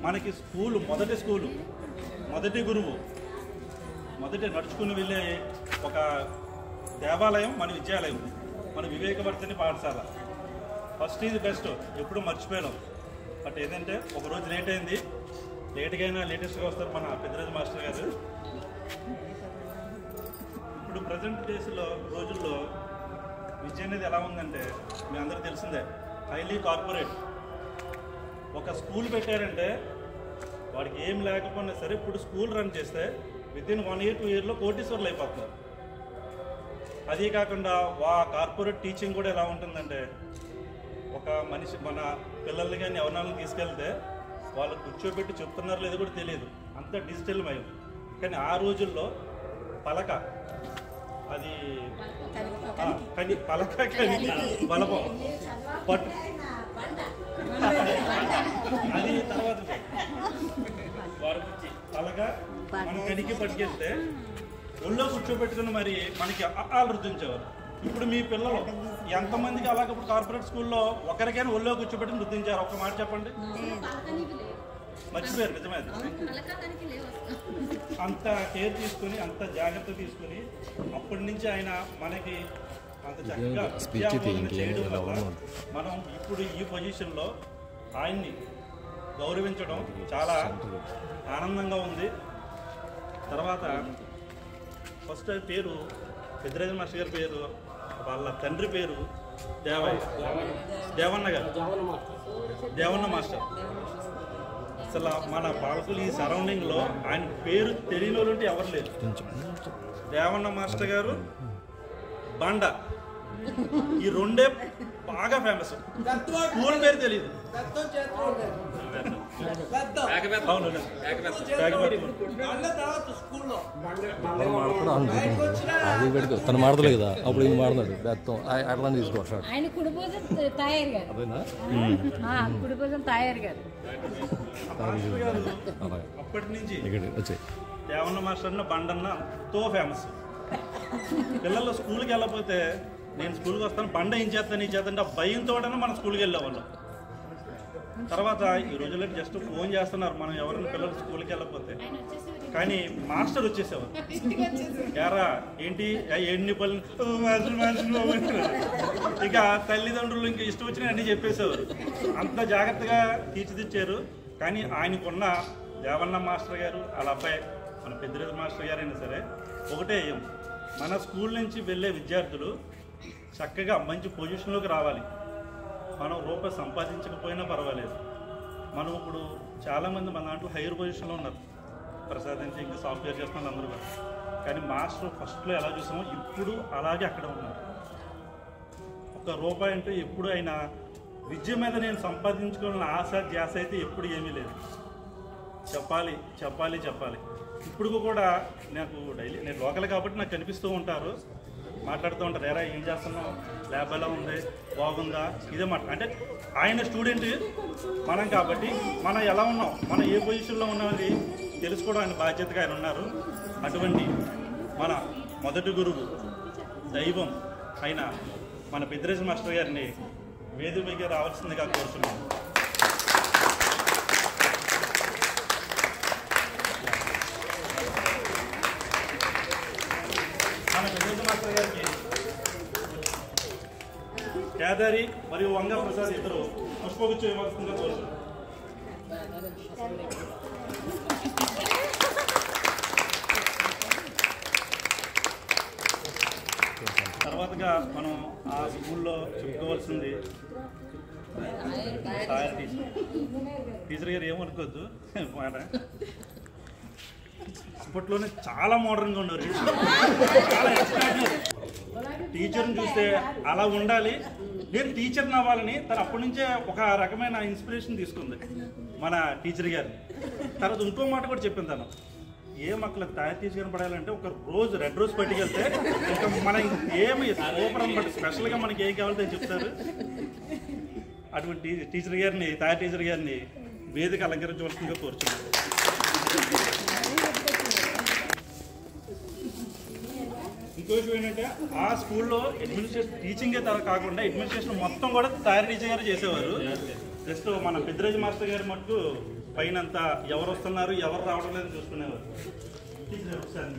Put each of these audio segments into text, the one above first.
మనకి స్కూలు మొదటి స్కూలు మొదటి గురువు మొదటి నడుచుకుని వెళ్ళే ఒక దేవాలయం మన విద్యాలయం మన వివేకవర్తని పాఠశాల ఫస్ట్ ఇది బెస్ట్ ఎప్పుడు మర్చిపోయాం బట్ ఏంటంటే ఒక రోజు లేట్ అయింది లేట్గా అయినా లేటెస్ట్గా వస్తారు మన పెద్దరాజు మాస్టర్ గారు ఇప్పుడు ప్రజెంట్ డేస్లో రోజుల్లో విద్య అనేది ఎలా ఉందంటే మీ అందరికీ తెలిసిందే హైలీ కార్పొరేట్ ఒక స్కూల్ పెట్టారంటే వాడికి ఏం లేకపోయినా సరే ఇప్పుడు స్కూల్ రన్ చేస్తే with in one year two ఇయర్లో కోటీశ్వర్లు అయిపోతున్నారు అదే కాకుండా వా కార్పొరేట్ టీచింగ్ కూడా ఎలా ఉంటుందంటే ఒక మనిషి మన పిల్లల్ని కానీ ఎవరినాలను తీసుకెళ్తే వాళ్ళు కూర్చోబెట్టి చెప్తున్నారో లేదో కూడా తెలియదు అంత డిజిటల్ మయం కానీ ఆ రోజుల్లో పలక అది ఆ, కని పలక కని బలపం పట్టు అది తర్వాత వారి గురించి పలక మన కడికి పట్టుకెళ్తే ఒళ్ళో కూర్చోబెట్టుకుని మరి మనకి ఆలు రుద్దించేవారు ఇప్పుడు మీ పిల్లలు ఎంతమందికి అలాగ ఇప్పుడు కార్పొరేట్ స్కూల్లో ఒకరికైనా ఒళ్ళో కూర్చోబెట్టుకుని రుద్దించారు ఒక్క మాట చెప్పండి మర్చిపోయారు నిజమే అది. పలకడానికి లేవు అసలు. అంత కేర్ తీసుకుని అంత జాగ్రత్త తీసుకుని అప్పటి నుంచి ఆయన మనకి అంత చక్కగా speech ఇది విద్యాబోధన ఇంకేం చేయడం ఇలా వల్ల ఉండదు. మనం ఇప్పుడు ఈ పొజిషన్లో ఆయన్ని గౌరవించడం చాలా ఆనందంగా ఉంది తర్వాత ఫస్ట్ ఆయన పేరు పెద్దరాజు మాస్టర్ గారి పేరు వాళ్ళ తండ్రి పేరు దేవయ్య దేవన్న గారు దేవన్న మాస్టర్ అసలు మన పాలకులు ఈ సరౌండింగ్లో ఆయన పేరు తెలియని వాళ్ళు ఉంటే ఎవరు లేరు దేవన్న మాస్టర్ గారు బండ ఈ రెండే బాగా ఫేమస్ స్కూల్ పేరు తెలియదు అవును లేదు. బ్యాగ్ పట్టుకోండి. తను మాడతాడు అనుకుంటున్నాడు అది పెట్టుకో తను మాడతలే కదా అప్పుడు ఇది మాడతాడు బెత్తం ఆ- అట్లా తీసుకొస్తాడు ఆయన కుడిపోజం తాయారు గారు అదేనా ఆ, కుడిపోజం తాయారు గారు మాస్టర్ గారు అలాగే అప్పటి నుంచి ఇక్కడ వచ్చాయి దేవన్న మాస్టర్ అన్న బండన్న ఎంతో ఫేమస్ పిల్లలు స్కూల్కి వెళ్ళకపోతే నేను స్కూల్కి వస్తాను బండ ఏం చేస్తాను ఏం చేస్తాను ఆ భయంతో మన స్కూల్కి వెళ్ళేవాళ్ళం తర్వాత ఈ రోజుల్లో జస్ట్ ఫోన్ చేస్తున్నారు మనం ఎవరైనా పిల్లలు స్కూల్కి వెళ్ళకపోతే కానీ మాస్టర్ వచ్చేసేవారు యారా ఏంటి ఆ ఎన్ని పనులు "ఓ, మాస్టర్ మాస్టర్ బాబు" అంటారు. ఇక తల్లిదండ్రులు ఇంకా ఇష్టం వచ్చిన అన్ని చెప్పేసేవారు అంత జాగ్రత్తగా తీర్చిదిచ్చారు కానీ ఆయనకున్న దేవన్న మాస్టర్ గారు వాళ్ళ అబ్బాయి మన పెద్దిరాజు మాస్టర్ గారు అయినా సరే ఒకటే ఏం మన స్కూల్ నుంచి వెళ్ళే విద్యార్థులు చక్కగా మంచి పొజిషన్లోకి రావాలి మనం రూపాయి సంపాదించకపోయినా పర్వాలేదు మనం ఇప్పుడు చాలామంది మన దాంట్లో హైయర్ పొజిషన్లో ఉన్నారు ప్రసాద్ నుంచి ఇంకా సాఫ్ట్వేర్ చేస్తున్నారు అందరూ కూడా కానీ మాస్టర్ ఫస్ట్లో ఎలా చూసామో ఇప్పుడు అలాగే అక్కడ ఉన్నారు ఒక రూపాయి అంటే ఎప్పుడు ఆయన విద్య మీద నేను సంపాదించుకోవాలని ఆశ ధ్యాస అయితే ఎప్పుడు ఏమీ లేదు చెప్పాలి చెప్పాలి చెప్పాలి ఇప్పుడు కూడా నాకు డైలీ నేను లోకల్ కాబట్టి నాకు కనిపిస్తూ ఉంటారు మాట్లాడుతూ ఉంటారు ఎరా ఏం చేస్తున్నావు ల్యాబ్ ఎలా ఉంది బాగుందా ఇదే మాట అంటే ఆయన స్టూడెంట్ మనం కాబట్టి మనం ఎలా ఉన్నాం మనం ఏ పొజిషన్లో ఉన్నామని తెలుసుకోవడం ఆయన బాధ్యతగా ఆయన ఉన్నారు అటువంటి మన మొదటి గురువు దైవం అయిన మన పెద్దిరాజు మాస్టర్ గారిని వేదికగా రావాల్సిందిగా కోరుతున్నాను మన పెద్దిరాజు మాస్టర్ గారికి కేదారి మరియు వంగ ప్రసాద్ ఇద్దరు పుష్పగుచ్చు ఇవ్వాల్సిందిగా కోరుతున్నాను తర్వాతగా మనం ఆ స్కూల్లో చెప్పుకోవాల్సింది సార్ టీచర్ టీచర్ గారు ఏమనుకోవద్దు మాట అప్పట్లోనే చాలా మోడర్న్గా ఉన్నారు చాలా ఎక్స్ట్రాడినరీ టీచర్ని చూస్తే అలా ఉండాలి నేను టీచర్ని అవ్వాలని తను అప్పటి నుంచే ఒక రకమైన ఇన్స్పిరేషన్ తీసుకుంది మన టీచర్ గారు తర్వాత ఇంకో మాట కూడా చెప్పింది తను ఏ మక్కలకు తయారు తీసి కనపడాలంటే ఒక రోజు రెడ్ రోజు పట్టుకెళ్తే ఇంకా మన ఏమి సూపర్ అనమాట స్పెషల్గా మనకి ఏం కావాలో చెప్తారు అటువంటి టీచర్ గారిని తయారు టీచర్ గారిని వేదిక అలంకరించవలసిందిగా కోరుచున్నాను ఇంకో విషయం ఏంటంటే ఆ స్కూల్లో అడ్మినిస్ట్రేషన్ టీచింగే తర- కాకుండా అడ్మినిస్ట్రేషన్ మొత్తం కూడా తయారు టీచర్ గారు చేసేవారు జస్ట్ మన పెద్దరాజు మాస్టర్ గారు మటుకు పైన అంతా ఎవరు వస్తున్నారు ఎవరు రావడం లేదని చూసుకునేవారు టీచర్ ఒకసారి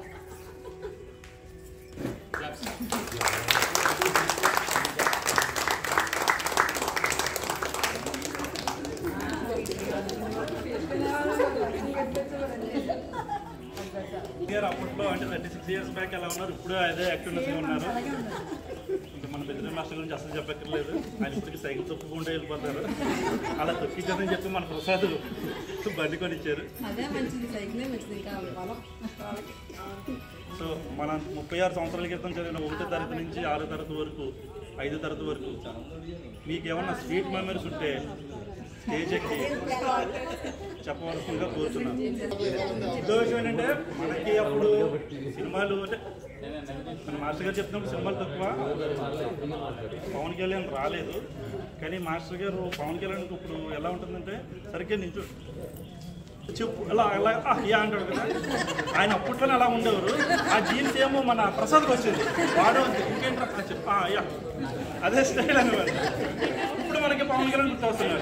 గారు అప్పట్లో అంటే థర్టీ సిక్స్ ఇయర్స్ బ్యాక్ ఎలా ఉన్నారు ఇప్పుడు అదే యాక్టివ్నెస్ ఉన్నారు ఇంకా మన పెద్ద మాస్టర్ గురించి అసలు చెప్పక్కర్లేదు ఆయన ఇప్పటికి సైకిల్ తొక్కుకుంటూ వెళ్ళిపోతారు అలా తొక్కించారని చెప్పి మన ప్రసాద్ బండి కొని ఇచ్చారు అదే మంచిది సైకిలే మంచిది ఇంకా బలం వాళ్ళకి సో మన ముప్పై ఆరు సంవత్సరాల క్రితం చదివిన ఒకటో తరగతి నుంచి ఆరో తరగతి వరకు ఐదో తరగతి వరకు మీకు ఏమన్నా స్వీట్ మెమరీస్ ఉంటే స్టేజ్ ఎక్కి చెప్పవలసిందిగా కోరుతున్నాను ఇంకో విషయం ఏంటంటే మనకి అప్పుడు సినిమాలు అంటే మన మాస్టర్ గారు చెప్పినప్పుడు సినిమాలు తక్కువ పవన్ కళ్యాణ్ రాలేదు కానీ మాస్టర్ గారు పవన్ కళ్యాణ్ ఇప్పుడు ఎలా ఉంటుందంటే సరిగ్గా నించు చెప్పు అలా అలా ఆ, యా అంటాడు కదా ఆయన అప్పట్లోనే అలా ఉండేవారు ఆ జీన్స్ ఏమో మన ప్రసాద్కి వచ్చింది వాడు అంతే ఇంకేంట్రా ఆ, చెప్పు ఆ, యా అదే స్టైల్ అనేవారు ఇప్పుడు మనకి పవన్ కళ్యాణ్ గుర్తొస్తున్నారు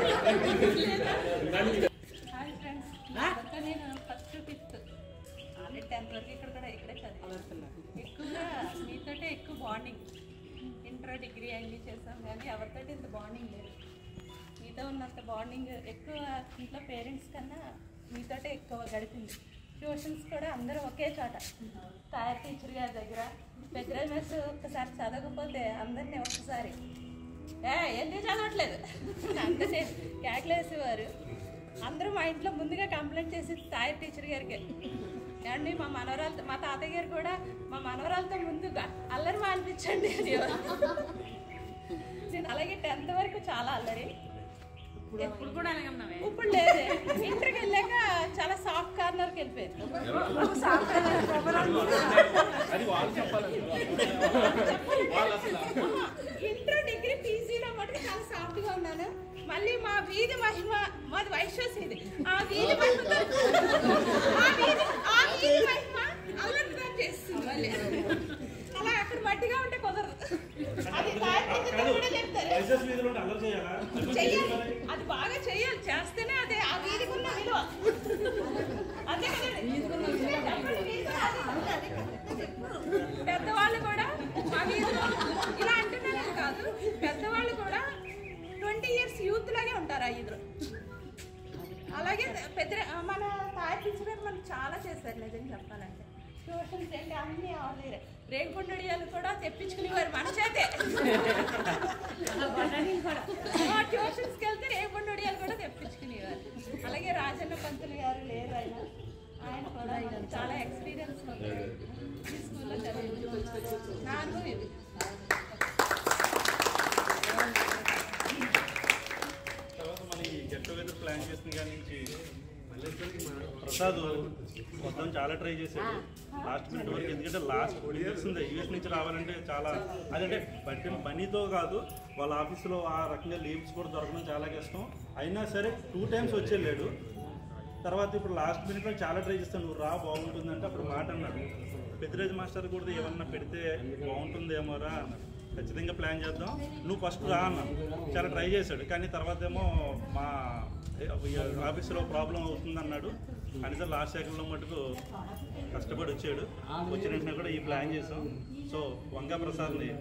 హాయ్ ఫ్రెండ్స్ ఇంకా నేను ఫస్ట్ ఫిఫ్త్ ఆల్రెడీ టెన్త్ వరకు ఇక్కడ కూడా ఇక్కడే చదివాను ఎక్కువగా మీతోటే ఎక్కువ బాండింగ్ ఇంటర్ డిగ్రీ అన్నీ చేసాం కానీ ఎవరితోటి ఇంత బాండింగ్ లేదు మీతో ఉన్నంత బాండింగ్ ఎక్కువ ఇంట్లో పేరెంట్స్ కన్నా మీతోటే ఎక్కువ గడిపింది ట్యూషన్స్ కూడా అందరూ ఒకే చోట తాయర్ టీచర్ గారి దగ్గర పెద్దరాజ్ మెస్ ఒక్కసారి చదవకపోతే అందరినీ ఒక్కసారి ఏ ఎందుకు చదవట్లేదు అంతే కేకలేసేవారు అందరూ మా ఇంట్లో ముందుగా కంప్లైంట్ చేసి తాయి టీచర్ గారికి ఏమండి మా మనవరాలతో మా తాతయ్య గారు కూడా మా మనవరాలతో ముందుగా అల్లరి మానిపించండి అనేవారు నేను అలాగే టెన్త్ వరకు చాలా అల్లరి ఎప్పుడు కూడా అలాగే ఉన్నావే ఇప్పుడు లేదే ఇంటర్కి వెళ్ళాక చాలా సాఫ్ట్ కార్నర్కి వెళ్ళిపోయారు సాఫ్ట్ ఇంటర్ డిగ్రీ పీజీలో మటుకు చాలా సాఫ్ట్ గా ఉన్నాను మళ్ళీ మా వీధి మహిమ మాది వైశ్వస్ ఇది ఆ వీధి మహిమ ఆ వీధి ఆ వీధి మహిమ అల్లరిగా చేస్తుంది మళ్ళీ అలా అక్కడ మట్టిగా ఉంటే కుదరదు అది తాయత్రి కూడా చెప్తారు వైసెస్ వీధిలో ఉంటే అల్లరి చేయాలా చెయ్యాలి అది బాగా చెయ్యాలి చేస్తేనే అదే ఆ వీధికి ఉన్న విలువ అదే కదండి చెప్పండి, వీధిలో అది- అదే కదా. పెద్దవాళ్ళు కూడా మా వీధిలో ఇలా అంటున్నారని కాదు పెద్దవాళ్ళు కూడా ట్వంటీ ఇయర్స్ యూత్ లాగే ఉంటారు ఆ వీధిలో అలాగే పెద్ద మన తాయి టీచర్ గారు మనకు చాలా చేశారు నిజం చెప్పాలంటే ట్యూషన్స్ ఏంటి అన్ని ఆన్లైన్ రేగుండడియాలు కూడా తెప్పించుకునేవారు మన చేతే ఆ ట్యూషన్స్కి వెళ్తే రేగుండడియాలు కూడా తెప్పించుకునేవారు అలాగే రాజన్న పంతులు గారు లేరు ఆయన ఆయన కూడా చాలా ఎక్స్పీరియన్స్ ఉంది ఈ స్కూల్లో చదివి నా అనుభవం ఇది తర్వాత మనకి గెట్ టుగెదర్ ప్లాన్ చేసిన కాడి నుంచి ప్రసాద్ మొత్తం చాలా ట్రై చేశాడు లాస్ట్ మినిట్ వరకు ఎందుకంటే లాస్ట్ తెలిసిందే యూఎస్ నుంచి రావాలంటే చాలా అదంటే బట్టి మనీతో కాదు వాళ్ళ ఆఫీస్లో ఆ రకంగా లీవ్స్ కూడా దొరకడం చాలా కష్టం అయినా సరే టూ టైమ్స్ వచ్చేళ్ళాడు తర్వాత ఇప్పుడు లాస్ట్ మినిట్లో చాలా ట్రై చేస్తాను నువ్వు రా బాగుంటుందంటే అప్పుడు మాట అన్నాడు పెద్దిరాజు మాస్టర్ కూడా ఏమన్నా పెడితే బాగుంటుందేమోరా అన్నాడు ఖచ్చితంగా ప్లాన్ చేద్దాం నువ్వు ఫస్ట్ రా అన్నాను చాలా ట్రై చేశాడు కానీ తర్వాత ఏమో మా ఆఫీస్లో ప్రాబ్లం అవుతుంది అన్నాడు కనీసం లాస్ట్ సెకండ్లో మటుకు కష్టపడి వచ్చాడు వచ్చిన వెంటనే కూడా ఈ ప్లాన్ చేసాం సో వంగా ప్రసాద్ని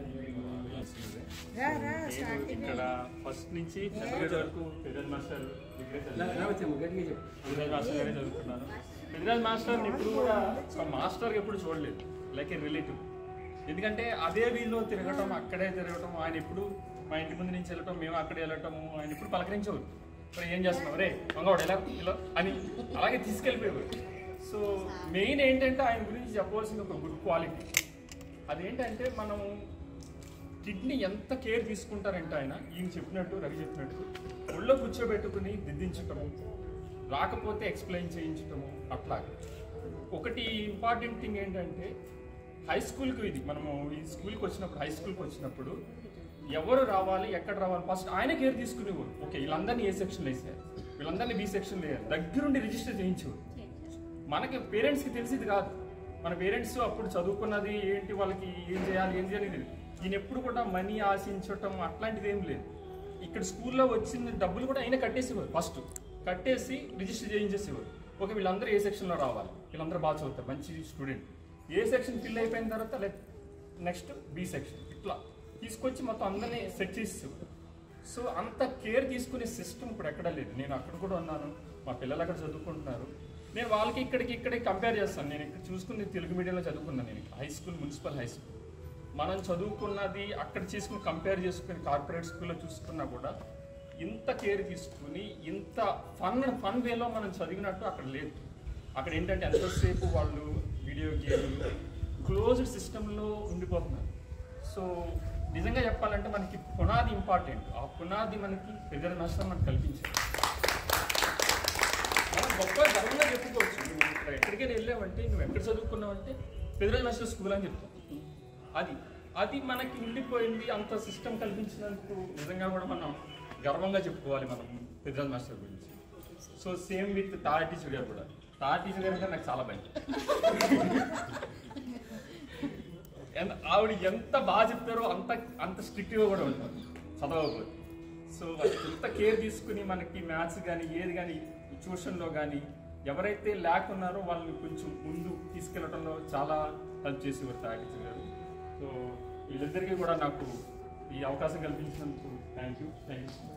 ఇక్కడ ఫస్ట్ నుంచి సెకండ్ వరకు పెద్దిరాజు మాస్టర్ పెద్దరాజ్ మాస్టర్ గారే చదువుకున్నాను పెద్దరాజ్ మాస్టర్ ఎప్పుడు కూడా ఒక మాస్టర్ ఎప్పుడు చూడలేదు లైక్ ఏ రిలేటివ్ ఎందుకంటే అదే వీధిలో తిరగటం అక్కడే తిరగటం ఆయన ఎప్పుడు మా ఇంటి ముందు నుంచి వెళ్ళటం మేము అక్కడే వెళ్ళటము ఆయన ఎప్పుడు పలకరించేవారు మరి ఏం చేస్తున్నావు రే మంగవాడు ఎలా ఇలా అని అలాగే తీసుకెళ్ళిపోయేవారు సో మెయిన్ ఏంటంటే ఆయన గురించి చెప్పవలసింది ఒక గుడ్ క్వాలిటీ అదేంటంటే మనం కిడ్నీ ఎంత కేర్ తీసుకుంటారంటే ఆయన ఈయన చెప్పినట్టు రవి చెప్పినట్టు ఒళ్ళో కూర్చోబెట్టుకుని దిద్దించటము రాకపోతే ఎక్స్ప్లెయిన్ చేయించటము అట్లా ఒకటి ఇంపార్టెంట్ థింగ్ ఏంటంటే హై స్కూల్కి ఇది మనము ఈ స్కూల్కి వచ్చినప్పుడు హై స్కూల్కి వచ్చినప్పుడు ఎవరు రావాలి ఎక్కడ రావాలి ఫస్ట్ ఆయన కేర్ తీసుకునేవారు ఓకే వీళ్ళందరినీ ఏ సెక్షన్లో వేసారు వీళ్ళందరినీ బి సెక్షన్లో వేయాలి దగ్గరుండి రిజిస్టర్ చేయించేవారు మనకి పేరెంట్స్కి తెలిసింది కాదు మన పేరెంట్స్ అప్పుడు చదువుకున్నది ఏంటి వాళ్ళకి ఏం చేయాలి ఏం చేయాలి తెలియదు ఈయన ఎప్పుడు కూడా మనీ ఆశించటం అట్లాంటిది ఏం లేదు ఇక్కడ స్కూల్లో వచ్చిన డబ్బులు కూడా ఆయన కట్టేసేవారు ఫస్ట్ కట్టేసి రిజిస్టర్ చేయించేసేవారు ఓకే వీళ్ళందరూ ఏ సెక్షన్లో రావాలి వీళ్ళందరూ బాగా చదువుతారు మంచి స్టూడెంట్ ఏ సెక్షన్ ఫిల్ అయిపోయిన తర్వాత లైక్ నెక్స్ట్ బి సెక్షన్ ఇట్లా తీసుకొచ్చి మొత్తం అందరినీ సెట్ చేసేవారు సో అంత కేర్ తీసుకునే సిస్టమ్ ఇప్పుడు ఎక్కడా లేదు నేను అక్కడ కూడా ఉన్నాను మా పిల్లలు అక్కడ చదువుకుంటున్నారు నేను వాళ్ళకి ఇక్కడికి ఇక్కడికి కంపేర్ చేస్తాను నేను ఇక్కడ చూసుకుంది తెలుగు మీడియంలో చదువుకున్నాను నేను high school municipal high school మనం చదువుకున్నది అక్కడ చేసుకుని కంపేర్ చేసుకుని కార్పొరేట్ స్కూల్లో చూసుకున్నా కూడా ఇంత కేర్ తీసుకుని ఇంత ఫన్ ఫన్ వేలో మనం చదివినట్టు అక్కడ లేదు అక్కడ ఏంటంటే ఎంతసేపు వాళ్ళు వీడియో గేమ్లు క్లోజ్డ్ సిస్టంలో ఉండిపోతున్నారు సో నిజంగా చెప్పాలంటే మనకి పునాది ఇంపార్టెంట్ ఆ పునాది మనకి పెద్ద నష్టం మనకు కల్పించింది మనం గొప్ప గర్వంగా చెప్పుకోవచ్చు నువ్వు ఇక్కడ ఎక్కడికైనా వెళ్ళావంటే నువ్వు ఎక్కడ చదువుకున్నావంటే పెద్దల నష్టం స్కూల్ అని చెప్తావు అది అది మనకి ఉండిపోయింది అంత సిస్టమ్ కల్పించినందుకు నిజంగా కూడా మనం గర్వంగా చెప్పుకోవాలి మనం పెద్దల మాస్టర్ గురించి so same with Tara teacher గారు కూడా తార టీచర్ గారు అంటే నాకు చాలా భయం ఎంత ఆవిడ ఎంత బాగా చెప్తారో అంత అంత స్ట్రిక్ట్గా కూడా ఉంటారు చదవకపోతే సో ఎంత కేర్ తీసుకుని మనకి మ్యాథ్స్ కానీ ఏది కానీ ట్యూషన్లో కానీ ఎవరైతే ల్యాక్ ఉన్నారో వాళ్ళని కొంచెం ముందు తీసుకెళ్లడంలో చాలా హెల్ప్ చేసేవారు తాగిచ్చి గారు సో వీళ్ళిద్దరికీ కూడా నాకు ఈ అవకాశం కల్పించినందుకు థ్యాంక్ యూ థ్యాంక్ యూ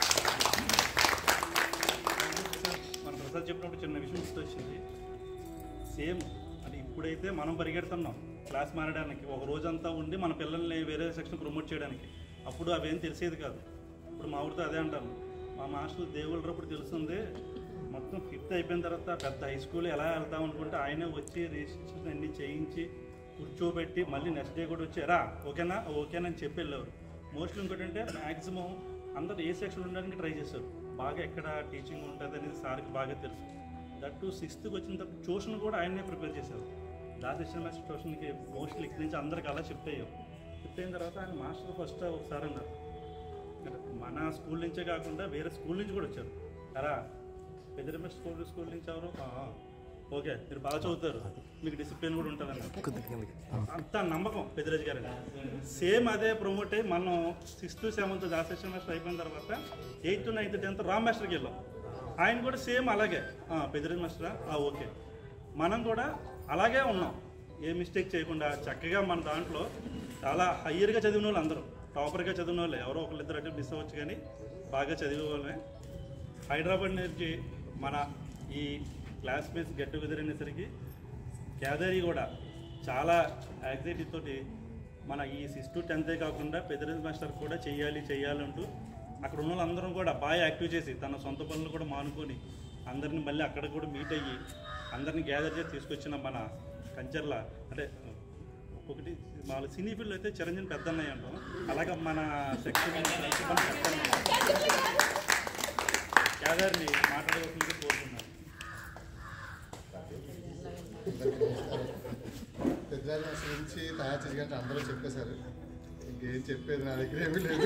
మన ప్రసాద్ చెప్పినప్పుడు చిన్న విషయం గుర్తొచ్చింది సేమ్ అది ఇప్పుడైతే మనం పరిగెడుతున్నాం క్లాస్ మారడానికి ఒక రోజంతా ఉండి మన పిల్లల్ని వేరే సెక్షన్ ప్రమోట్ చేయడానికి అప్పుడు అవేం తెలిసేది కాదు ఇప్పుడు మా ఊరితో అదే అంటాను మా మాస్టర్ దేవుళ్ళు అప్పుడు తెలుస్తుంది మొత్తం ఫిఫ్త్ అయిపోయిన తర్వాత పెద్ద హై స్కూల్ ఎలా వెళ్తాం అనుకుంటే ఆయనే వచ్చి రిజిస్ట్రేషన్ అన్ని చేయించి కూర్చోబెట్టి మళ్ళీ నెక్స్ట్ డే కూడా వచ్చి రా ఓకేనా ఓకేనా అని చెప్పి వెళ్ళేవారు మోస్ట్లీ ఇంకోటి అంటే మ్యాక్సిమం అందరూ ఏ సెక్షన్ ఉండడానికి ట్రై చేశారు బాగా ఎక్కడ టీచింగ్ ఉంటుంది అనేది సార్కి బాగా తెలుసు దట్ టు సిక్స్త్కి వచ్చిన తర్వాత ట్యూషన్ కూడా ఆయనే ప్రిపేర్ చేశారు దాసేషన్ మాస్టర్ ట్యూషన్కి మోస్ట్లీ ఇక్కడి నుంచి అందరికి అలా షిఫ్ట్ అయ్యాం షిఫ్ట్ అయిన తర్వాత ఆయన మాస్టర్ ఫస్ట్ ఒకసారి అన్నారు అంటే మన స్కూల్ నుంచే కాకుండా వేరే స్కూల్ నుంచి కూడా వచ్చారు అరా పెద్దరమ్మ స్కూల్ స్కూల్ నుంచి ఎవరు "ఆ, ఆ. ఓకే మీరు బాగా చదువుతారు మీకు డిసిప్లిన్ కూడా ఉంటుందన్న అంత నమ్మకం పెద్దరాజు గారు సేమ్ అదే ప్రమోట్ అయ్యి మనం సిక్స్త్ సెవెంత్ దాసేషన్ మాస్టర్ అయిపోయిన తర్వాత ఎయిత్ నైన్త్ టెన్త్ రామ్ మాస్టర్కి వెళ్ళాం ఆయన కూడా సేమ్ అలాగే "ఆ, పెద్దరాజు మాస్టరా ఆ, ఓకే మనం కూడా అలాగే ఉన్నాం ఏ మిస్టేక్ చేయకుండా చక్కగా మన దాంట్లో చాలా హయ్యర్గా చదివిన వాళ్ళు అందరూ టాపర్గా చదివిన వాళ్ళే ఎవరో ఒకళ్ళిద్దరు అంటే మిస్ అవ్వచ్చు కానీ బాగా చదివే వాళ్ళమే హైదరాబాద్ నుంచి మన ఈ క్లాస్మేట్స్ గెట్ టుగెదర్ అనేసరికి కేదారి కూడా చాలా యాంగ్జైటీ తోటి మన ఈ సిక్స్ టు టెన్తే కాకుండా పెద్దరెడ్డి మాస్టర్ కూడా చెయ్యాలి చెయ్యాలి అంటూ అక్కడ ఉన్న వాళ్ళందరం కూడా బాగా యాక్టివ్ చేసి తన సొంత పనులు కూడా మానుకొని అందరిని మళ్ళీ అక్కడ కూడా మీట్ అయ్యి అందరిని గ్యాదర్ చేసి తీసుకొచ్చిన మన కంచర్ల అంటే ఒకటి వాళ్ళ సినీ ఫీల్డ్ అయితే చిరంజీవి పెద్ద అన్నయ్య అంటాం అలాగే మన సెక్షన్ ప్రిన్సిపల్ పెద్ద అన్నయ్య కేదార్ని మాట్లాడవలసిందిగా కోరుతున్నాను పెద్దరాజు మాస్టర్ గురించి తయారు చేసి అందరూ చెప్పేశారు ఇంకేం చెప్పేది నా దగ్గర ఏమీ లేదు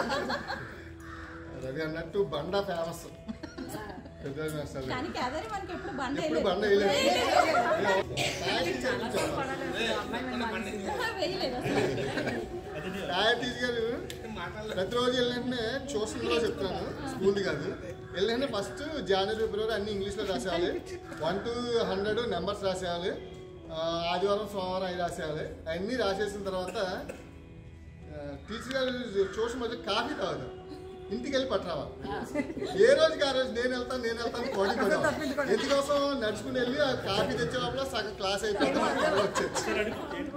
రవి అన్నట్టు బండ ఫేమస్ పెద్దరాజు మాస్టర్ కానీ కేదారి మనకి ఎప్పుడు బండ ఎప్పుడు బండ వేయలేదు తయారు చెప్పాలి వేయలేదు డయాబెటీస్ గారు ప్రతిరోజు వెళ్ళినట్టే ట్యూషన్లో చెప్తాను స్కూల్ కాదు వెళ్ళినట్టే ఫస్ట్ జనవరి ఫిబ్రవరి అన్ని ఇంగ్లీష్లో రాసేయాలి వన్ టు హండ్రెడ్ నెంబర్స్ రాసేయాలి ఆ, ఆదివారం సోమవారం అవి రాసేయాలి అవన్నీ రాసేసిన తర్వాత ఆ, టీచర్ గారు ట్యూషన్ మధ్య కాఫీ తాగుతారు ఇంటికి వెళ్ళి పట్టరావాలి ఏ రోజుకి ఆ రోజు నేను వెళ్తాను నేను వెళ్తాను పోటీ పడేవాళ్ళు ఎందుకోసం నడుచుకుని వెళ్ళి ఆ కాఫీ తెచ్చే లోపల సగం క్లాస్ అయిపోయింది వచ్చేది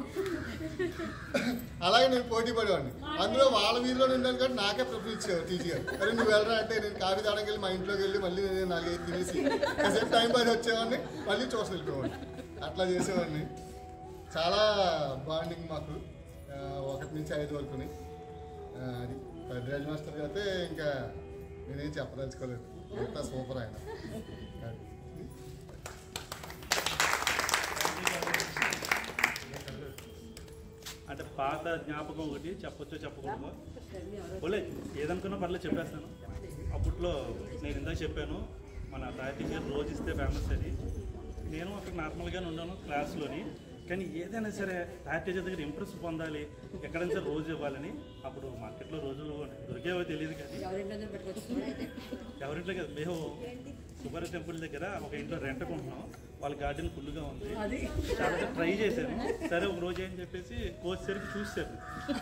అలాగే నేను పోటీ పడేవాడిని అందులో వాళ్ళ వీధిలో ఉండాలి కాబట్టి నాకే ప్రిఫరెన్స్ ఇచ్చేవారు టీచర్ గారు అరే నువ్వు వెళ్ళరా అంటే నేను కాఫీ తాగడానికి వెళ్ళి మా ఇంట్లోకి వెళ్ళి మళ్ళీ నేను నాలుగైదు తినేసి కాసేపు టైం పాస్ వచ్చేవాడిని మళ్ళీ చూసి వెళ్ళిపోవాడిని అట్లా చేసేవాడిని చాలా బాండింగ్ మాకు ఆ, ఒకటి నుంచి ఐదు వరకుని ఆ, అది పెద్దరాజు మాస్టర్ గారు అయితే ఇంకా నేనేం చెప్పదలుచుకోలేదు అంతా సూపర్ ఆయన అది. అంటే పాత జ్ఞాపకం ఒకటి చెప్పొచ్చో చెప్పకూడదు ఓలే ఏదనుకున్నా పర్లేదు చెప్పేస్తాను అప్పట్లో నేను ఇందాక చెప్పాను మన తాయ టీచర్ రోజు ఇస్తే ఫేమస్ అని నేను అక్కడ నార్మల్గానే ఉన్నాను క్లాస్లోని కానీ ఏదైనా సరే ప్యాకేజ్ దగ్గర ఇంప్రెస్ పొందాలి ఎక్కడైనా సరే రోజు ఇవ్వాలని అప్పుడు మార్కెట్లో రోజులు దొరికేవో తెలియదు కానీ ఎవరింట్లో పెట్టుకోవచ్చు ఎవరింట్లో కదా మేము సుబ్బారె టెంపుల్ దగ్గర ఒక ఇంట్లో రెంట్ కొంటున్నాం వాళ్ళ గార్డెన్ ఫుల్గా ఉంది చాలా ట్రై చేశాను సరే ఒక రోజు ఏం చెప్పేసి కోసేసరికి చూసారు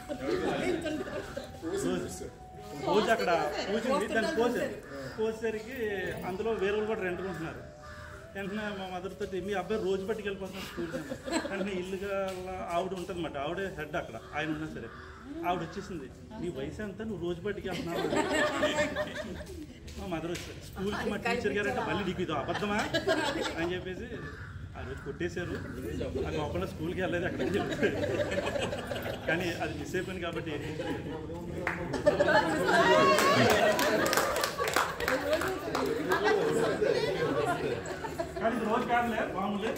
రోజు అక్కడ కూర్చుంది దాన్ని కోసారు కోసేసరికి అందులో వేరే వాళ్ళు కూడా రెంట్ కొంటున్నారు వెంటనే మా మదర్ తోటి మీ అబ్బాయి రోజు పట్టుకెళ్ళిపోతున్నాం స్కూల్ వెంటనే ఇల్లుగా ఆవిడ ఉంటుంది అన్నమాట ఆవిడే హెడ్ అక్కడ ఆయన ఉన్నా సరే ఆవిడ వచ్చేసింది నీ వయసు ఎంత నువ్వు రోజు పట్టుకెళ్తున్నావు మా మదర్ వచ్చారు స్కూల్కి మా టీచర్ గారు అంటే మళ్ళీ నీకు ఇది అబద్ధమా అని చెప్పేసి ఆ రోజు కొట్టేశారు నాకు అప్పుడు స్కూల్కి వెళ్ళలేదు అక్కడికి వెళ్ళి కానీ అది మిస్ అయిపోయింది కాబట్టి కానీ ఇది రోజు కాదులే మామూలే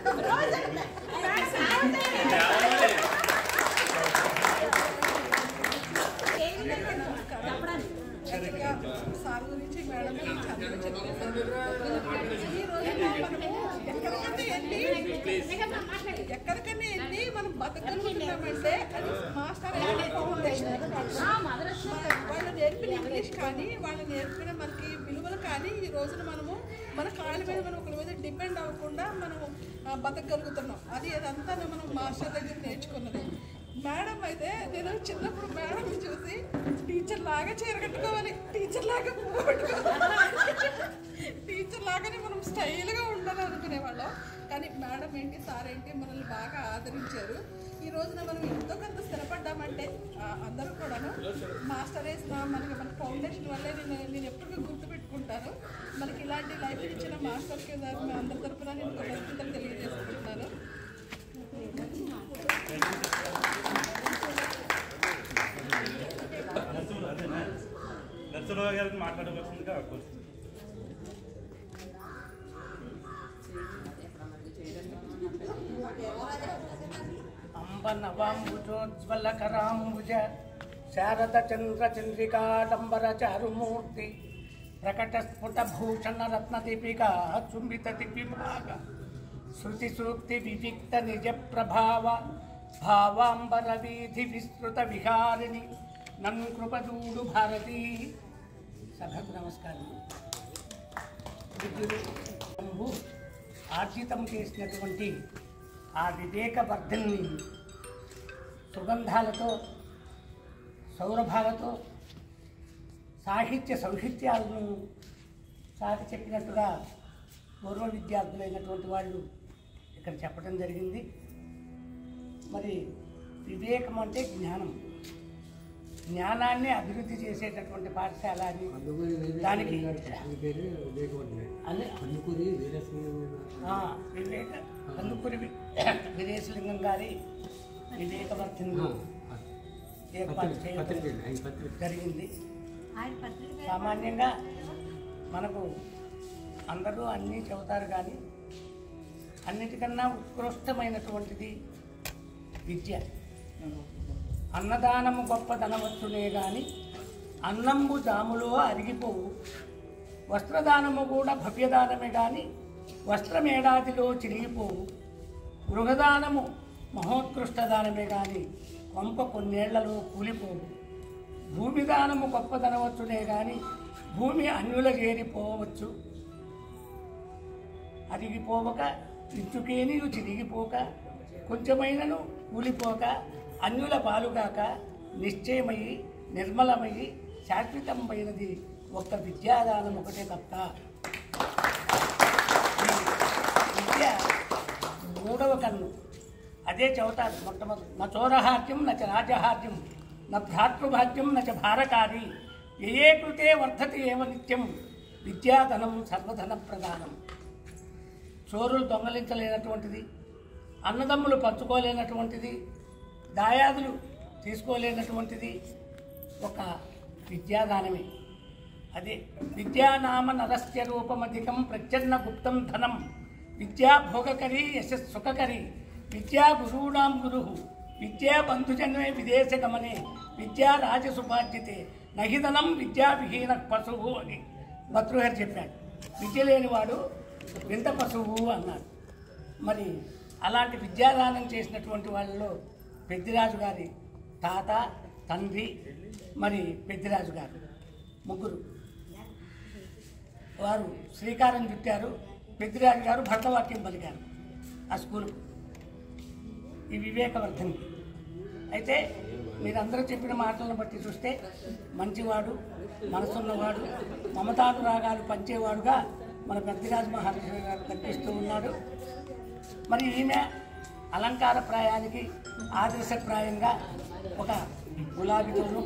యాక్చువల్గా సార్ గురించి మేడం గురించి అందరూ చెప్పేశారు ఈ రోజుల్లో మనము ఎక్కడికన్నా వెళ్ళి ఎక్కడికన్నా వెళ్ళి మనం బతకగలుగుతున్నామంటే అది మాస్టర్ యాడ్ ఫౌండేషన్ వాళ్ళు నేర్పిన ఇంగ్లీష్ కానీ వాళ్ళు నేర్పిన మనకి విలువలు కానీ ఈ రోజున మనము మన కాళ్ళ మీద మనం ఒకరి మీద డిపెండ్ అవ్వకుండా మనము ఆ, బతకగలుగుతున్నాం అది అదంతా మనం మాస్టర్ దగ్గర నేర్చుకున్నది మేడం అయితే నేను చిన్నప్పుడు మేడం చూసి టీచర్ లాగా చీర కట్టుకోవాలి టీచర్ లాగా పువ్వు పెట్టుకోవాలి టీచర్ లాగానే మనం స్టైల్గా ఉండాలి అనుకునేవాళ్ళం కానీ మేడం ఏంటి సార్ ఏంటి మనల్ని బాగా ఆదరించారు ఈ రోజున మనం ఎంతో కొంత స్థిరపడ్డామంటే ఆ, అందరూ కూడాను మాస్టర్ వేసిన మనకి మన ఫౌండేషన్ వల్లే నేను నేను ఎప్పటికీ గుర్తుపెట్టుకుంటాను మనకి ఇలాంటి లైఫ్ ఇచ్చిన మాస్టర్ కింద మీ అందరి తరపున నేను కృతజ్ఞతలు తెలియజేసుకుంటున్నాను నరసింహరావు అదేనా నరసింహరావు గారిని మాట్లాడవలసిందిగా కోరుతున్నాను అంబ నవాంబుజోజ్వలకరాంబుజ శారద చంద్ర చంద్రికాడంబర చారుమూర్తి ప్రకట స్ఫుట భూషణ రత్న దీపిక చుంబిత దివిభాగ శృతి సూక్తి వివిక్త నిజ ప్రభావ భావాంబర వీధి విస్తృత విహారిణి నన్ కృపదూడు భారతి సభకు నమస్కారం విద్యుత్ శంభు ఆర్జితం చేసినటువంటి ఆ వివేక వర్ధన్ని సుగంధాలతో సౌరభాలతో సాహిత్య సౌహిత్యాలను సాటి చెప్పినట్టుగా పూర్వ విద్యార్థులైనటువంటి వాళ్ళు ఇక్కడ చెప్పడం జరిగింది మరి వివేకం అంటే జ్ఞానం జ్ఞానాన్ని అభివృద్ధి చేసేటటువంటి పాఠశాల అని దానికి అదే ఆ, వివేక కందుకూరి వి- వీరేశలింగం గారి వివేకవర్ధన్ ఏర్పాటు చేయడం జరిగింది సామాన్యంగా మనకు అందరూ అన్నీ చెబుతారు కానీ అన్నిటికన్నా ఉత్కృష్టమైనటువంటిది విద్య అన్నదానము గొప్ప ధనవచ్చునే గాని అన్నంబు జాములో అరిగిపోవు వస్త్రదానము కూడా భవ్యదానమే గాని వస్త్రమేడాదిలో చిరిగిపోవు గృహదానము మహోత్కృష్ట దానమే గాని కొంప కొన్నేళ్లలో కూలిపోవు భూమి దానము గొప్పదనవచ్చునే గాని భూమి అన్యుల చేరిపోవచ్చు అరిగిపోవక ఇంచుకేనియు చిరిగిపోక కొంచెమైనను కూలిపోక అన్యుల పాలుగాక నిశ్చయమై నిర్మలమై శాశ్వతమైనది ఒక్క విద్యాదానం ఒకటే తప్ప ఈ విద్య మూడవ కన్ను అదే చెబుతారు మొట్టమొదటి నా చోరహార్యం నచ రాజహార్యం నా భ్రాతృభాగ్యం నచ భారకారి ఏ కృతే వర్ధతి ఏవ నిత్యం విద్యాధనం సర్వధన ప్రధానం చోరులు దొంగలించలేనటువంటిది అన్నదమ్ములు పంచుకోలేనటువంటిది దాయాదులు తీసుకోలేనటువంటిది ఒక విద్యాదానమే అదే విద్యానామ నరస్య రూపమధికం ప్రచ్ఛన్న గుప్తం ధనం విద్యా భోగకరి యశస్సుఖకరి విద్యా గురూణాం గురు విద్యా బంధుజన్మే విదేశ గమనే విద్యా రాజసుపాధ్యతే నహిధనం విద్యా విహీన పశువు అని భర్తృగారు చెప్పాడు విద్య లేనివాడు వింత పశువు అన్నాడు మరి అలాంటి విద్యాదానం చేసినటువంటి వాళ్ళలో పెద్దిరాజు గారి తాత తండ్రి మరి పెద్దిరాజు గారు ముగ్గురు వారు శ్రీకారం చుట్టారు పెద్దిరాజు గారు భరతవాక్యం పలికారు ఆ స్కూల్కు ఈ వివేకవర్ధన్ అయితే మీరందరూ చెప్పిన మాటలను బట్టి చూస్తే మంచివాడు మనసున్నవాడు మమతానురాగాలు పంచేవాడుగా మన పెద్దరాజు మహర్షి గారు కనిపిస్తూ ఉన్నాడు మరి ఈమె అలంకార ప్రాయానికి ఆదర్శప్రాయంగా ఒక గులాబీతోను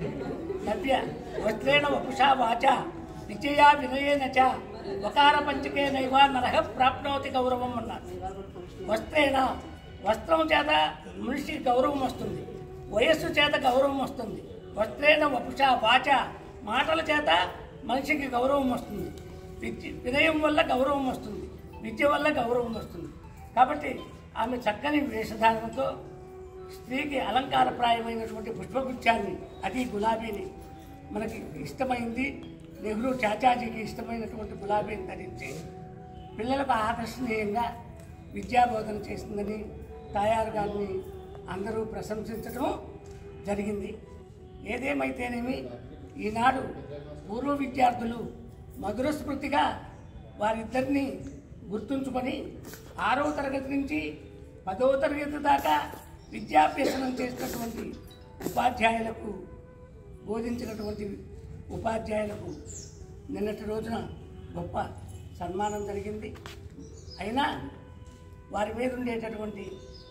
నవ్య వస్త్రేణ వపుషా వాచ విజయా వినయేన చ వకార పంచకే నైవ నరహ ప్రాప్నోతి గౌరవం అన్నారు వస్త్రేణ వస్త్రం చేత మనిషికి గౌరవం వస్తుంది వయస్సు చేత గౌరవం వస్తుంది వస్త్రేణ వపుష వాచ మాటల చేత మనిషికి గౌరవం వస్తుంది విద్య వినయం వల్ల గౌరవం వస్తుంది విద్య వల్ల గౌరవం వస్తుంది కాబట్టి ఆమె చక్కని వేషధారణతో స్త్రీకి అలంకారప్రాయమైనటువంటి పుష్పగుచ్చాన్ని అది గులాబీని మనకి ఇష్టమైంది నెహ్రూ చాచాజీకి ఇష్టమైనటువంటి గులాబీని ధరించి పిల్లలకు ఆకర్షణీయంగా విద్యాబోధన చేసిందని తాయారు గారిని అందరూ ప్రశంసించడం జరిగింది ఏదేమైతేనేమి ఈనాడు పూర్వ విద్యార్థులు మధుర స్మృతిగా వారిద్దరిని గుర్తుంచుకొని ఆరవ తరగతి నుంచి పదవ తరగతి దాకా విద్యాభ్యసనం చేసినటువంటి ఉపాధ్యాయులకు బోధించినటువంటి ఉపాధ్యాయులకు నిన్నటి రోజున గొప్ప సన్మానం జరిగింది అయినా వారి మీద ఉండేటటువంటి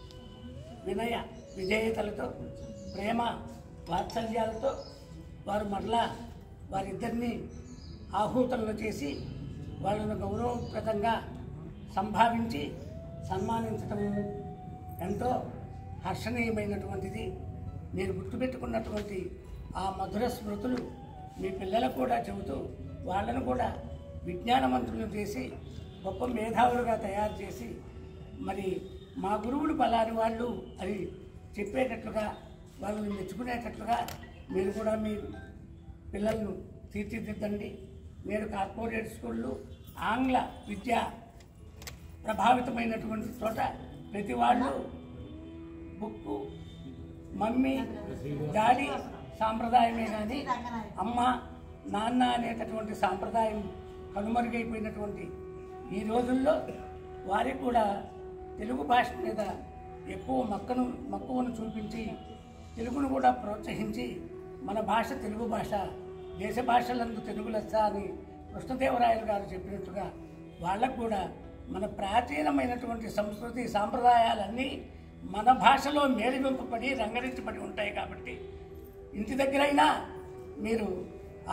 వినయ విధేయతలతో ప్రేమ వాత్సల్యాలతో వారు మరలా వారిద్దరిని ఆహూతులను చేసి వాళ్ళను గౌరవప్రదంగా సంభావించి సన్మానించటం ఎంతో హర్షణీయమైనటువంటిది మీరు గుర్తుపెట్టుకున్నటువంటి ఆ మధుర స్మృతులు మీ పిల్లలకు కూడా చెబుతూ వాళ్ళను కూడా విజ్ఞానవంతులను చేసి గొప్ప మేధావులుగా తయారు చేసి మరి మా గురువులు పలాని వాళ్ళు అని చెప్పేటట్లుగా వాళ్ళని మెచ్చుకునేటట్లుగా మీరు కూడా మీ పిల్లలను తీర్చిదిద్దండి నేడు కార్పొరేట్ స్కూళ్ళు ఆంగ్ల విద్య ప్రభావితమైనటువంటి చోట ప్రతి వాళ్ళు బుక్కు మమ్మీ డాడీ సాంప్రదాయమే కానీ అమ్మ నాన్న అనేటటువంటి సాంప్రదాయం కనుమరుగైపోయినటువంటి ఈ రోజుల్లో వారికి కూడా తెలుగు భాష మీద ఎక్కువ మక్కను మక్కువను చూపించి తెలుగును కూడా ప్రోత్సహించి మన భాష తెలుగు భాష దేశ భాషలందు తెలుగు లెస్స అని కృష్ణదేవరాయలు గారు చెప్పినట్టుగా వాళ్ళకు కూడా మన ప్రాచీనమైనటువంటి సంస్కృతి సాంప్రదాయాలన్నీ మన భాషలో మేలువింపబడి రంగరించబడి ఉంటాయి కాబట్టి ఇంటి దగ్గరైనా మీరు ఆ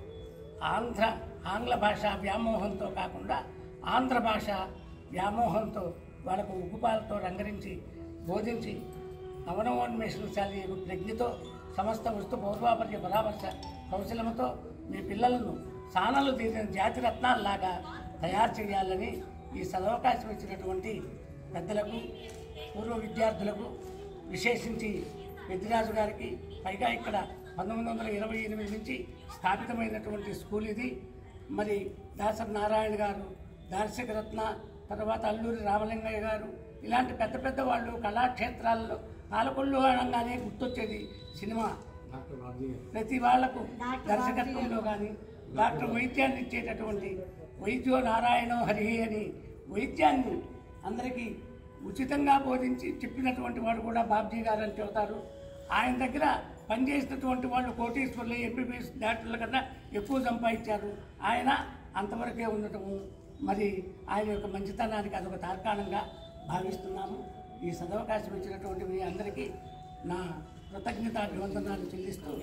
ఆంధ్ర ఆంగ్ల భాష వ్యామోహంతో కాకుండా ఆంధ్ర భాష వ్యామోహంతో వాళ్ళకు ఉగ్గుపాలతో రంగరించి బోధించి నవనవోన్మేషశాలి ప్రజ్ఞతో సమస్త వస్తు పౌర్వాపర్య పరామర్శ కౌశలముతో మీ పిల్లలను సానలు తీరిన జాతి రత్నాల్లాగా తయారు చేయాలని ఈ సదవకాశం ఇచ్చినటువంటి పెద్దలకు పూర్వ విద్యార్థులకు విశేషించి పెద్దిరాజు గారికి పైగా ఇక్కడ పంతొమ్మిది వందల ఇరవై ఎనిమిది నుంచి స్థాపితమైనటువంటి స్కూల్ ఇది మరి దాసరి నారాయణ గారు దార్శక రత్న తర్వాత అల్లూరి రామలింగయ్య గారు ఇలాంటి పెద్ద పెద్ద వాళ్ళు కళాక్షేత్రాల్లో పాలకొల్లు అనగానే గుర్తొచ్చేది సినిమా ప్రతి వాళ్లకు దర్శకత్వంలో కానీ డాక్టర్ వైద్యాన్ని ఇచ్చేటటువంటి వైద్యో నారాయణో హరి అని వైద్యాన్ని అందరికీ ఉచితంగా బోధించి చెప్పినటువంటి వాడు కూడా బాబ్జీ గారు అని చెబుతారు ఆయన దగ్గర పనిచేసినటువంటి వాళ్ళు కోటీశ్వర్లు ఎంబీబీఎస్ డాక్టర్ల కన్నా ఎక్కువ సంపాదించారు ఆయన అంతవరకే ఉండటము మరి ఆయన యొక్క మంచితనానికి అదొక తార్కాణంగా భావిస్తున్నాము ఈ సదవకాశం ఇచ్చినటువంటి మీ అందరికీ నా కృతజ్ఞతాభివందనాలు చెల్లిస్తూ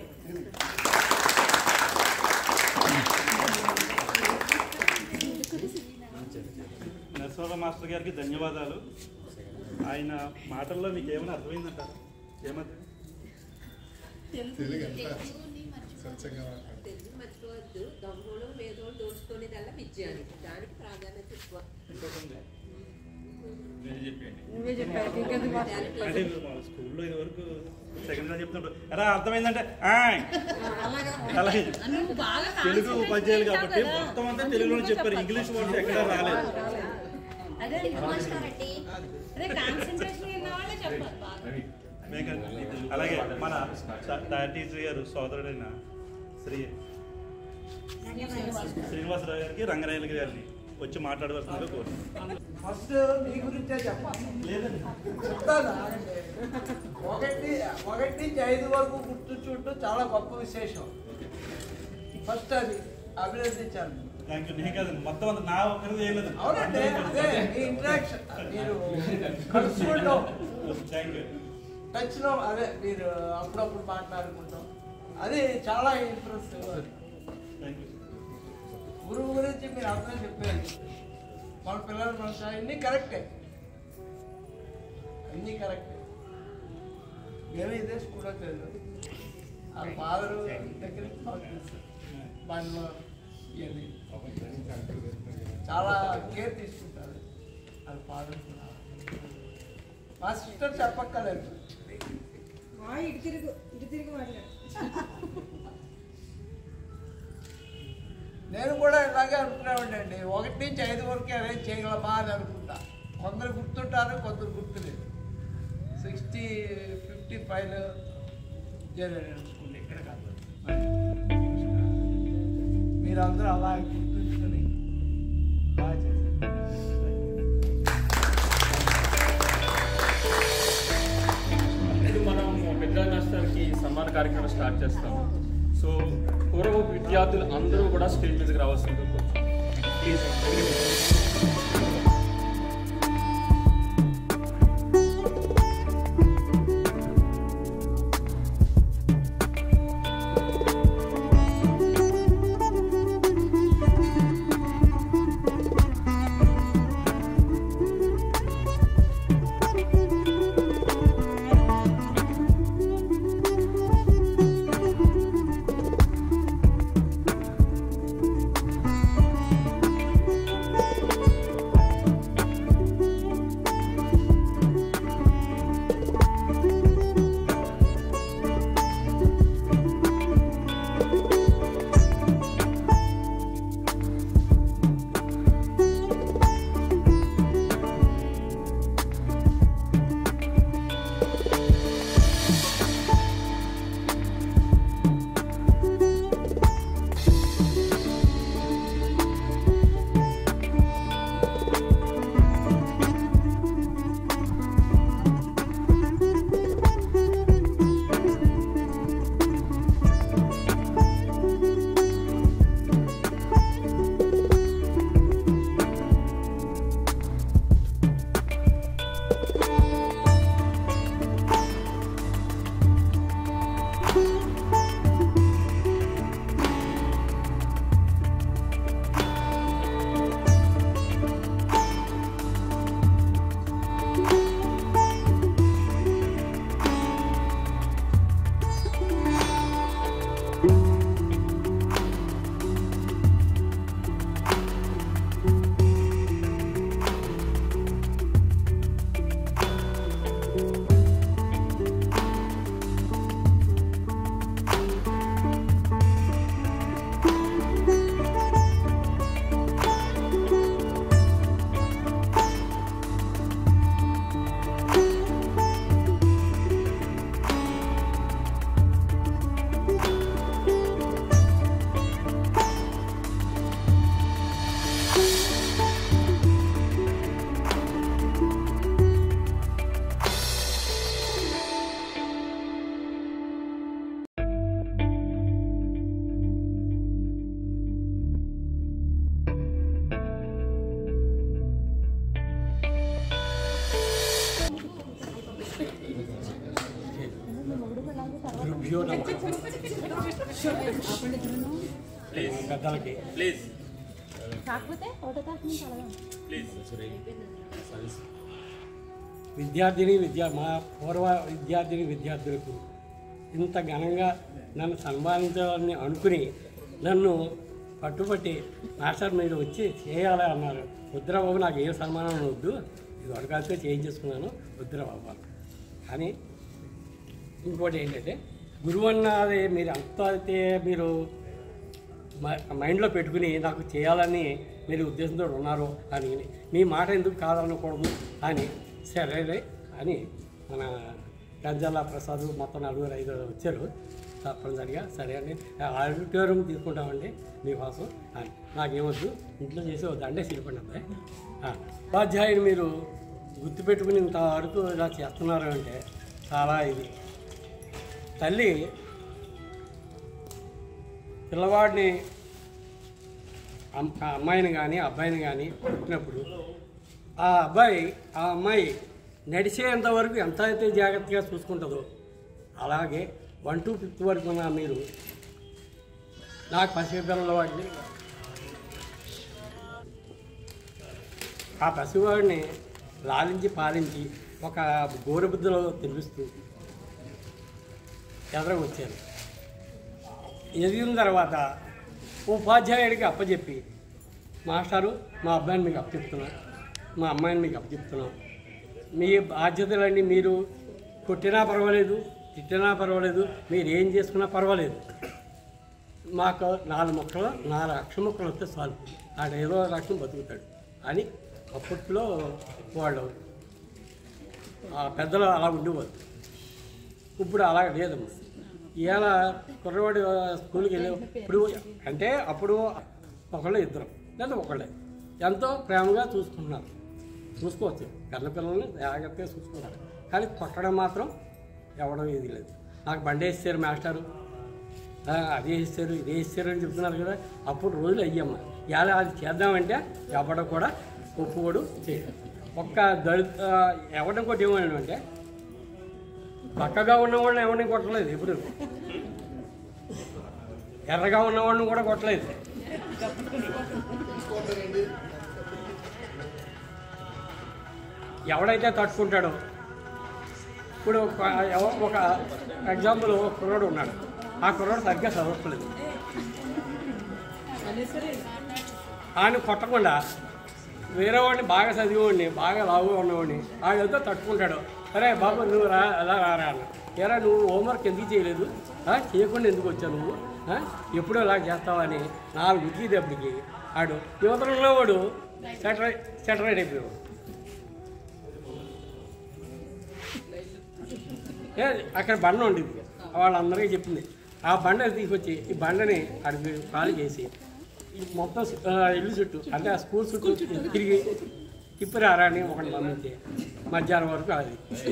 నరసింహ మాస్టర్ గారికి ధన్యవాదాలు ఆయన మాటల్లో మీకు ఏమైనా అర్థమైందంటారా ఏమది తెలుగు ఎంత స్వచ్ఛంగా మాట్లాడు. తెలుగు మర్చిపోవద్దు దొంగోడు మేధోడు దోచుకునేదల్లా విద్య అని దానికి ప్రాధాన్యత ఎక్కువ నేను చెప్పండి నువ్వే చెప్పారు ఇంకెందుకు మాట్లాడు? అంటే మీరు మా స్కూల్లో ఇది వరకు సెకండ్ గా చెప్తున్నప్పుడు ఎలా అర్థమైందంటే ఆయ్ అలాగే నువ్వు బాగా తెలుగు ఉపాధ్యాయులు కాబట్టి మొత్తం అంతా తెలుగులో చెప్పారు ఇంగ్లీష్ వర్డ్స్ ఎక్కడా రాలేదు అదే తెలుగు మాస్టర్ అండి అదే కాన్సన్ట్రేషన్ ఉన్న వాళ్ళే చెప్పాలి బాగా మేక- అలాగే మన థర్డ్ టీచర్ గారు సోదరుడైన శ్రీ శ్రీనివాసరావు గారికి రంగరాయలు గారిని వచ్చి మాట్లాడవలసిందిగా కోరుతున్నాను ఫస్ట్ మీ గురించే చెప్పాలి లేదండి చెప్తాను ఆగండి. ఒకటి ఒకటి నుంచి ఐదు వరకు గుర్తు చూడటం చాలా గొప్ప విశేషం ఫస్ట్ అది అభినందించాను థ్యాంక్ యూ నేను కదండి మొత్తం అంతా నా ఒక్కరిది చేయలేదు అవునండి అదే మీ ఇంట్రాక్షన్ మీరు కలుసుకోవడం థ్యాంక్ యూ టచ్లో అదే మీరు అప్పుడప్పుడు మాట్లాడుకుంటాం అది చాలా ఇంట్రెస్ట్ థ్యాంక్ యూ గురువు గురించి మీరు అందరూ చెప్పారు మన పిల్లలు మన అన్నీ కరెక్టే అన్నీ కరెక్టే మేము ఇదే స్కూల్లో చదివాం వాళ్ళ ఫాదరు దగ్గర నుంచి మాకు తెలుసు బండ్లో ఇవన్నీ చాలా కేర్ తీసుకుంటారు వాళ్ళ ఫాదర్ కూడా మా సిస్టర్ చెప్పక్కర్లేదు ఇటు తిరుగు ఇటు తిరిగి మాట్లాడు నేను కూడా ఇలాగే అనుకునేవాడిని ఒకటి నుంచి ఐదు వరకు అరేంజ్ చేయగలమా అని అనుకుంటా కొందరు గుర్తుంటారు కొందరు గుర్తులేదు సిక్స్టీ ఫిఫ్టీ ఫైవ్లో చేరాను అనుకోండి ఇక్కడ కాదు మీరు అందరూ అలా గుర్తుంచుకొని బాగా చేశారు ఇప్పుడు మనం పెద్ద మాస్టర్కి సన్మాన కార్యక్రమం స్టార్ట్ చేస్తాం సో పూర్వ విద్యార్థులు అందరూ కూడా స్టేజ్ మీదకి రావాల్సింది ప్లీజ్ గురుభ్యో నమ పెద్దలకి ప్లీజ్ కాకపోతే ఒకటో తారీఖు నుంచి అడగాలి ప్లీజ్ విద్యార్థిని విద్యా మా పూర్వ విద్యార్థిని విద్యార్థులకు ఇంత ఘనంగా నన్ను సన్మానించాలని అనుకుని నన్ను పట్టుబట్టి మాస్టర్ మీరు వచ్చి చేయాలి అన్నారు వద్దురా బాబు నాకు ఏ సన్మానం వద్దు ఇది వరకాలతో చేయించేసుకున్నాను వద్దురా బాబు అన్నారు. కానీ ఇంకోటి ఏంటంటే గురువు అన్నది మీరు అంత అయితే మీరు మ- మైండ్లో పెట్టుకుని నాకు చేయాలని మీరు ఉద్దేశంతో ఉన్నారు అని మీ మాట ఎందుకు కాదనకూడదు అని సరేలే అని మన గంజాల ప్రసాద్ మొత్తం నలుగురు ఐదు వచ్చారు తప్పనిసరిగా సరే అండి ఆడిటోరియం తీసుకుంటామండి మీకోసం అని నాకేమొద్దు ఇంట్లో చేసి వద్దు అంటే సిరిపండి అబ్బాయి ఆ, ఉపాధ్యాయుని మీరు గుర్తుపెట్టుకుని ఇంత వరకు ఇలా చేస్తున్నారు అంటే చాలా ఇది తల్లి పిల్లవాడిని అమ్- ఆ అమ్మాయిని కానీ అబ్బాయిని కానీ పుట్టినప్పుడు ఆ అబ్బాయి ఆ అమ్మాయి నడిచేంత వరకు ఎంత అయితే జాగ్రత్తగా చూసుకుంటుందో అలాగే వన్ టు ఫిఫ్త్ వరకు ఉన్న మీరు నాకు పసిపిల్లల వాడిని ఆ పసివాడిని లాలించి పాలించి ఒక గోరుబుద్ధలో తెలిపిస్తూ ఎదురు వచ్చాను ఎదిగిన తర్వాత ఉపాధ్యాయుడికి అప్పచెప్పి మాస్టారు మా అబ్బాయిని మీకు అప్పచెప్తున్నాం మా అమ్మాయిని మీకు అప్పచెప్తున్నాం మీ బాధ్యతలన్నీ మీరు కొట్టినా పర్వాలేదు తిట్టినా పర్వాలేదు మీరు ఏం చేసుకున్నా పర్వాలేదు మాకు నాలుగు మొక్కలు నాలుగు అక్ష మొక్కలు వస్తే చాలు ఆడ ఏదో రకం బతుకుతాడు అని అప్పట్లో వాళ్ళు ఆ పెద్దలు అలా ఉండేవారు ఇప్పుడు అలా లేదమ్మా ఇవాళ కుర్రవాడు స్కూల్కి వెళ్ళి ఇప్పుడు అంటే అప్పుడు ఒకళ్ళు ఇద్దరు లేదా ఒకళ్ళే ఎంతో ప్రేమగా చూసుకుంటున్నారు చూసుకోవచ్చు కన్న పిల్లల్ని జాగ్రత్తగా చూసుకుంటారు కానీ కొట్టడం మాత్రం ఎవడం ఇది లేదు నాకు బండి వేస్తారు మాస్టారు ఆ, అది వేస్తారు ఇది వేస్తారు అని చెప్తున్నారు కదా అప్పుడు రోజులు అయ్యమ్మ ఇవాళ అది చేద్దామంటే ఎవడ కూడా ఒప్పుకోడు చేయడు ఒక్క దళిత ఎవడం కొట్టి ఏమన్నాడు పక్కగా ఉన్నవాళ్ళని ఎవరిని కొట్టలేదు ఎప్పుడు ఎర్రగా ఉన్నవాడిని కూడా కొట్టలేదు ఎవడైతే తట్టుకుంటాడో ఇప్పుడు ఒక ఎవ- ఒక ఎగ్జాంపుల్ ఒక కుర్రాడు ఉన్నాడు ఆ కుర్రాడు సరిగ్గా చదవట్లేదు ఆయన కొట్టకుండా వేరే వాడిని బాగా చదివేవాడిని బాగా లావుగా ఉన్నవాడిని ఆడతో తట్టుకుంటాడు అరే బాబు నువ్వు రా అలా రారా అన్న ఏరా నువ్వు హోంవర్క్ ఎందుకు చేయలేదు ఆ, చేయకుండా ఎందుకు వచ్చావు నువ్వు ఆ, ఎప్పుడూ ఇలా చేస్తావని నాలుగు ఉతికేటప్పటికి ఆడు యువతలో వాడు సెటరైట్ సెటరైట్ అయిపోయాడు ఏ, అక్కడ బండ ఉండేది వాళ్ళందరికీ చెప్పింది ఆ బండ తీసుకొచ్చి ఈ బండని అడిగి ఖాళీ చేసి ఈ మొత్తం సు- ఆ, ఇల్లు చుట్టూ అంటే ఆ స్కూల్ చుట్టూ తిరిగి తిప్పిరారా అని ఒకటి పంపించి మధ్యాహ్నం వరకు అది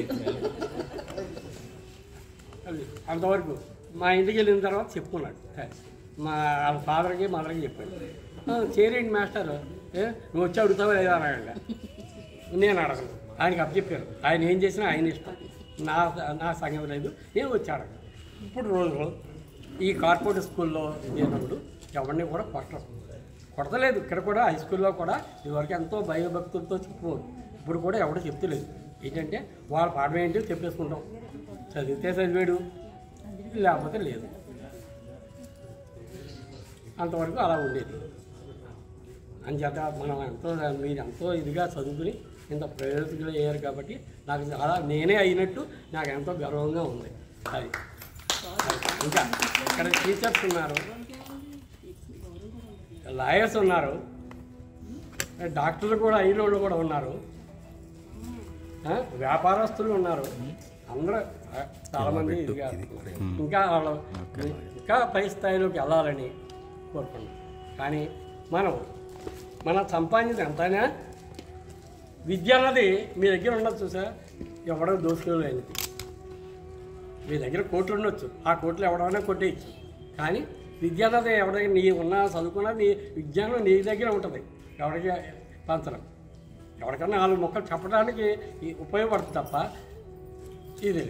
అది అంతవరకు మా ఇంటికి వెళ్ళిన తర్వాత చెప్పుకున్నాడు సరే. మా వాళ్ళ ఫాదర్కి మదర్కి చెప్పాడు "ఆ, చేరేంటి మాస్టర్ ఏ నువ్వు వచ్చి అడుగుతావా లేదా అడగండి నేను అడగను ఆయనకి అప్పచెప్పారు ఆయన ఏం చేసినా ఆయన ఇష్టం నా నా సంగతి లేదు నేను వచ్చి అడగను ఇప్పుడు రోజులు ఈ కార్పొరేట్ స్కూల్లో చేరినప్పుడు ఎవరిని కూడా కొట్టరు కొడతలేదు ఇక్కడ కూడా హై స్కూల్లో కూడా ఇదివరకు ఎంతో భయభక్తులతో చెప్పుకోరు ఇప్పుడు కూడా ఎవడో చెప్తలేదు ఏంటంటే వాళ్ళ పాఠం ఏంటో చెప్పేసుకుంటాం చదివితే చదివాడు లేకపోతే లేదు అంతవరకు అలా ఉండేది అంచేత మనం ఎంతో మీరు ఎంతో ఇదిగా చదువుకుని ఇంత ప్రయోజకులు అయ్యారు కాబట్టి నాకు చాలా నేనే అయినట్టు నాకు ఎంతో గర్వంగా ఉంది అది అది. ఇంకా ఇక్కడ టీచర్స్ ఉన్నారు లాయర్స్ ఉన్నారు డాక్టర్లు కూడా అయిన వాళ్ళు కూడా ఉన్నారు ఆ, వ్యాపారస్తులు ఉన్నారు అందరూ ఆ, చాలామంది ఇదిగా ఇంకా వాళ్ళు ఇంకా పై స్థాయిలోకి వెళ్ళాలని కోరుకున్నాం కానీ మనం మనం సంపాదించిన ఎంతైనా విద్య అన్నది మీ దగ్గర ఉండదు చూసా ఎవడో దోసుకోలేనిది మీ దగ్గర కోట్లు ఉండొచ్చు ఆ కోట్లు ఎవడైనా కొట్టేయచ్చు కానీ విద్య అన్నది ఎవరికి నీ ఉన్నా చదువుకున్నా నీ విజ్ఞానం నీ దగ్గర ఉంటుంది ఎవరికి పంచడం ఎవరికన్నా నాలుగు మొక్కలు చెప్పడానికి ఈ ఉపయోగపడుతుంది తప్ప ఇది లేదు.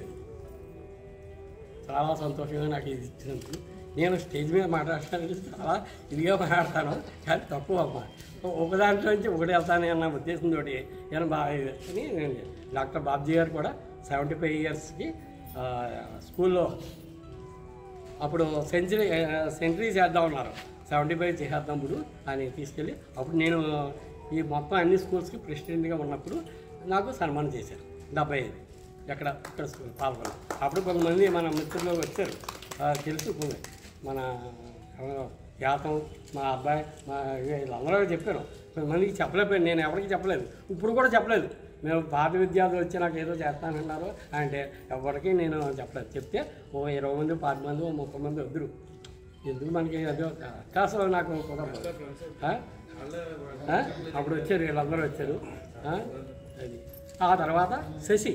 చాలా సంతోషంగా నాకు ఇది ఇచ్చినందుకు నేను స్టేజ్ మీద మాట్లాడటానికి చాలా ఇదిగా మాట్లాడతాను కానీ తక్కువ అమ్మ ఒక దాంట్లో నుంచి ఒకటి వెళ్తాను అన్న ఉద్దేశంతో నేను బాగా ఇది అని నేను డాక్టర్ బాబ్జీ గారు కూడా సెవెంటీ ఫైవ్ ఇయర్స్కి స్కూల్లో అప్పుడు సెంచరీ సెంచరీ చేద్దాం ఉన్నారు సెవెంటీ ఫైవ్ చేసేద్దాం ఇప్పుడు అని తీసుకెళ్ళి అప్పుడు నేను ఈ మొత్తం అన్ని స్కూల్స్కి ప్రెసిడెంట్గా ఉన్నప్పుడు నాకు సన్మానం చేశారు డెబ్బై ఐదు ఎక్కడ ఇక్కడ స్కూల్ పాల్గొన్న అప్పుడు కొంతమంది మన మిత్రులు వచ్చారు ఆ, తెలుసు కొన్ని. మన ఎవరో యాతం మా అబ్బాయి మా వీళ్ళందరూ చెప్పారు కొంతమందికి చెప్పలేకపోయాను నేను ఎవరికి చెప్పలేదు ఇప్పుడు కూడా చెప్పలేదు మేము పాత విద్యార్థులు వచ్చి నాకు ఏదో చేస్తానన్నారు అంటే ఎవరికి నేను చెప్పలేదు చెప్తే ఓ ఇరవై మంది పాతి మంది ఓ ముప్పై మంది వద్దురు ఎందుకు మనకి అదే అవకాశం నాకు కుదరదు ఆ? ఆ? అప్పుడు వచ్చారు వీళ్ళందరూ వచ్చారు ఆ? అది ఆ తర్వాత శశి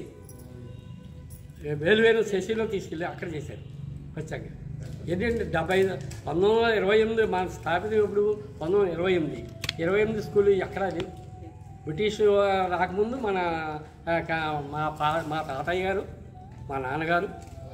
వేలు వేలు శశిలో తీసుకెళ్ళి అక్కడ చేశారు వచ్చాక ఏంటంటే డెబ్బై ఐదు పంతొమ్మిది వందల ఇరవై ఎనిమిది మన స్థాపిత ఇప్పుడు పంతొమ్మిది వందల ఇరవై ఎనిమిది ఇరవై ఎనిమిది స్కూల్ ఎక్కడ అది బ్రిటిష్ రాకముందు మన ఆ, కా- మా పా మా తాతయ్య గారు మా నాన్నగారు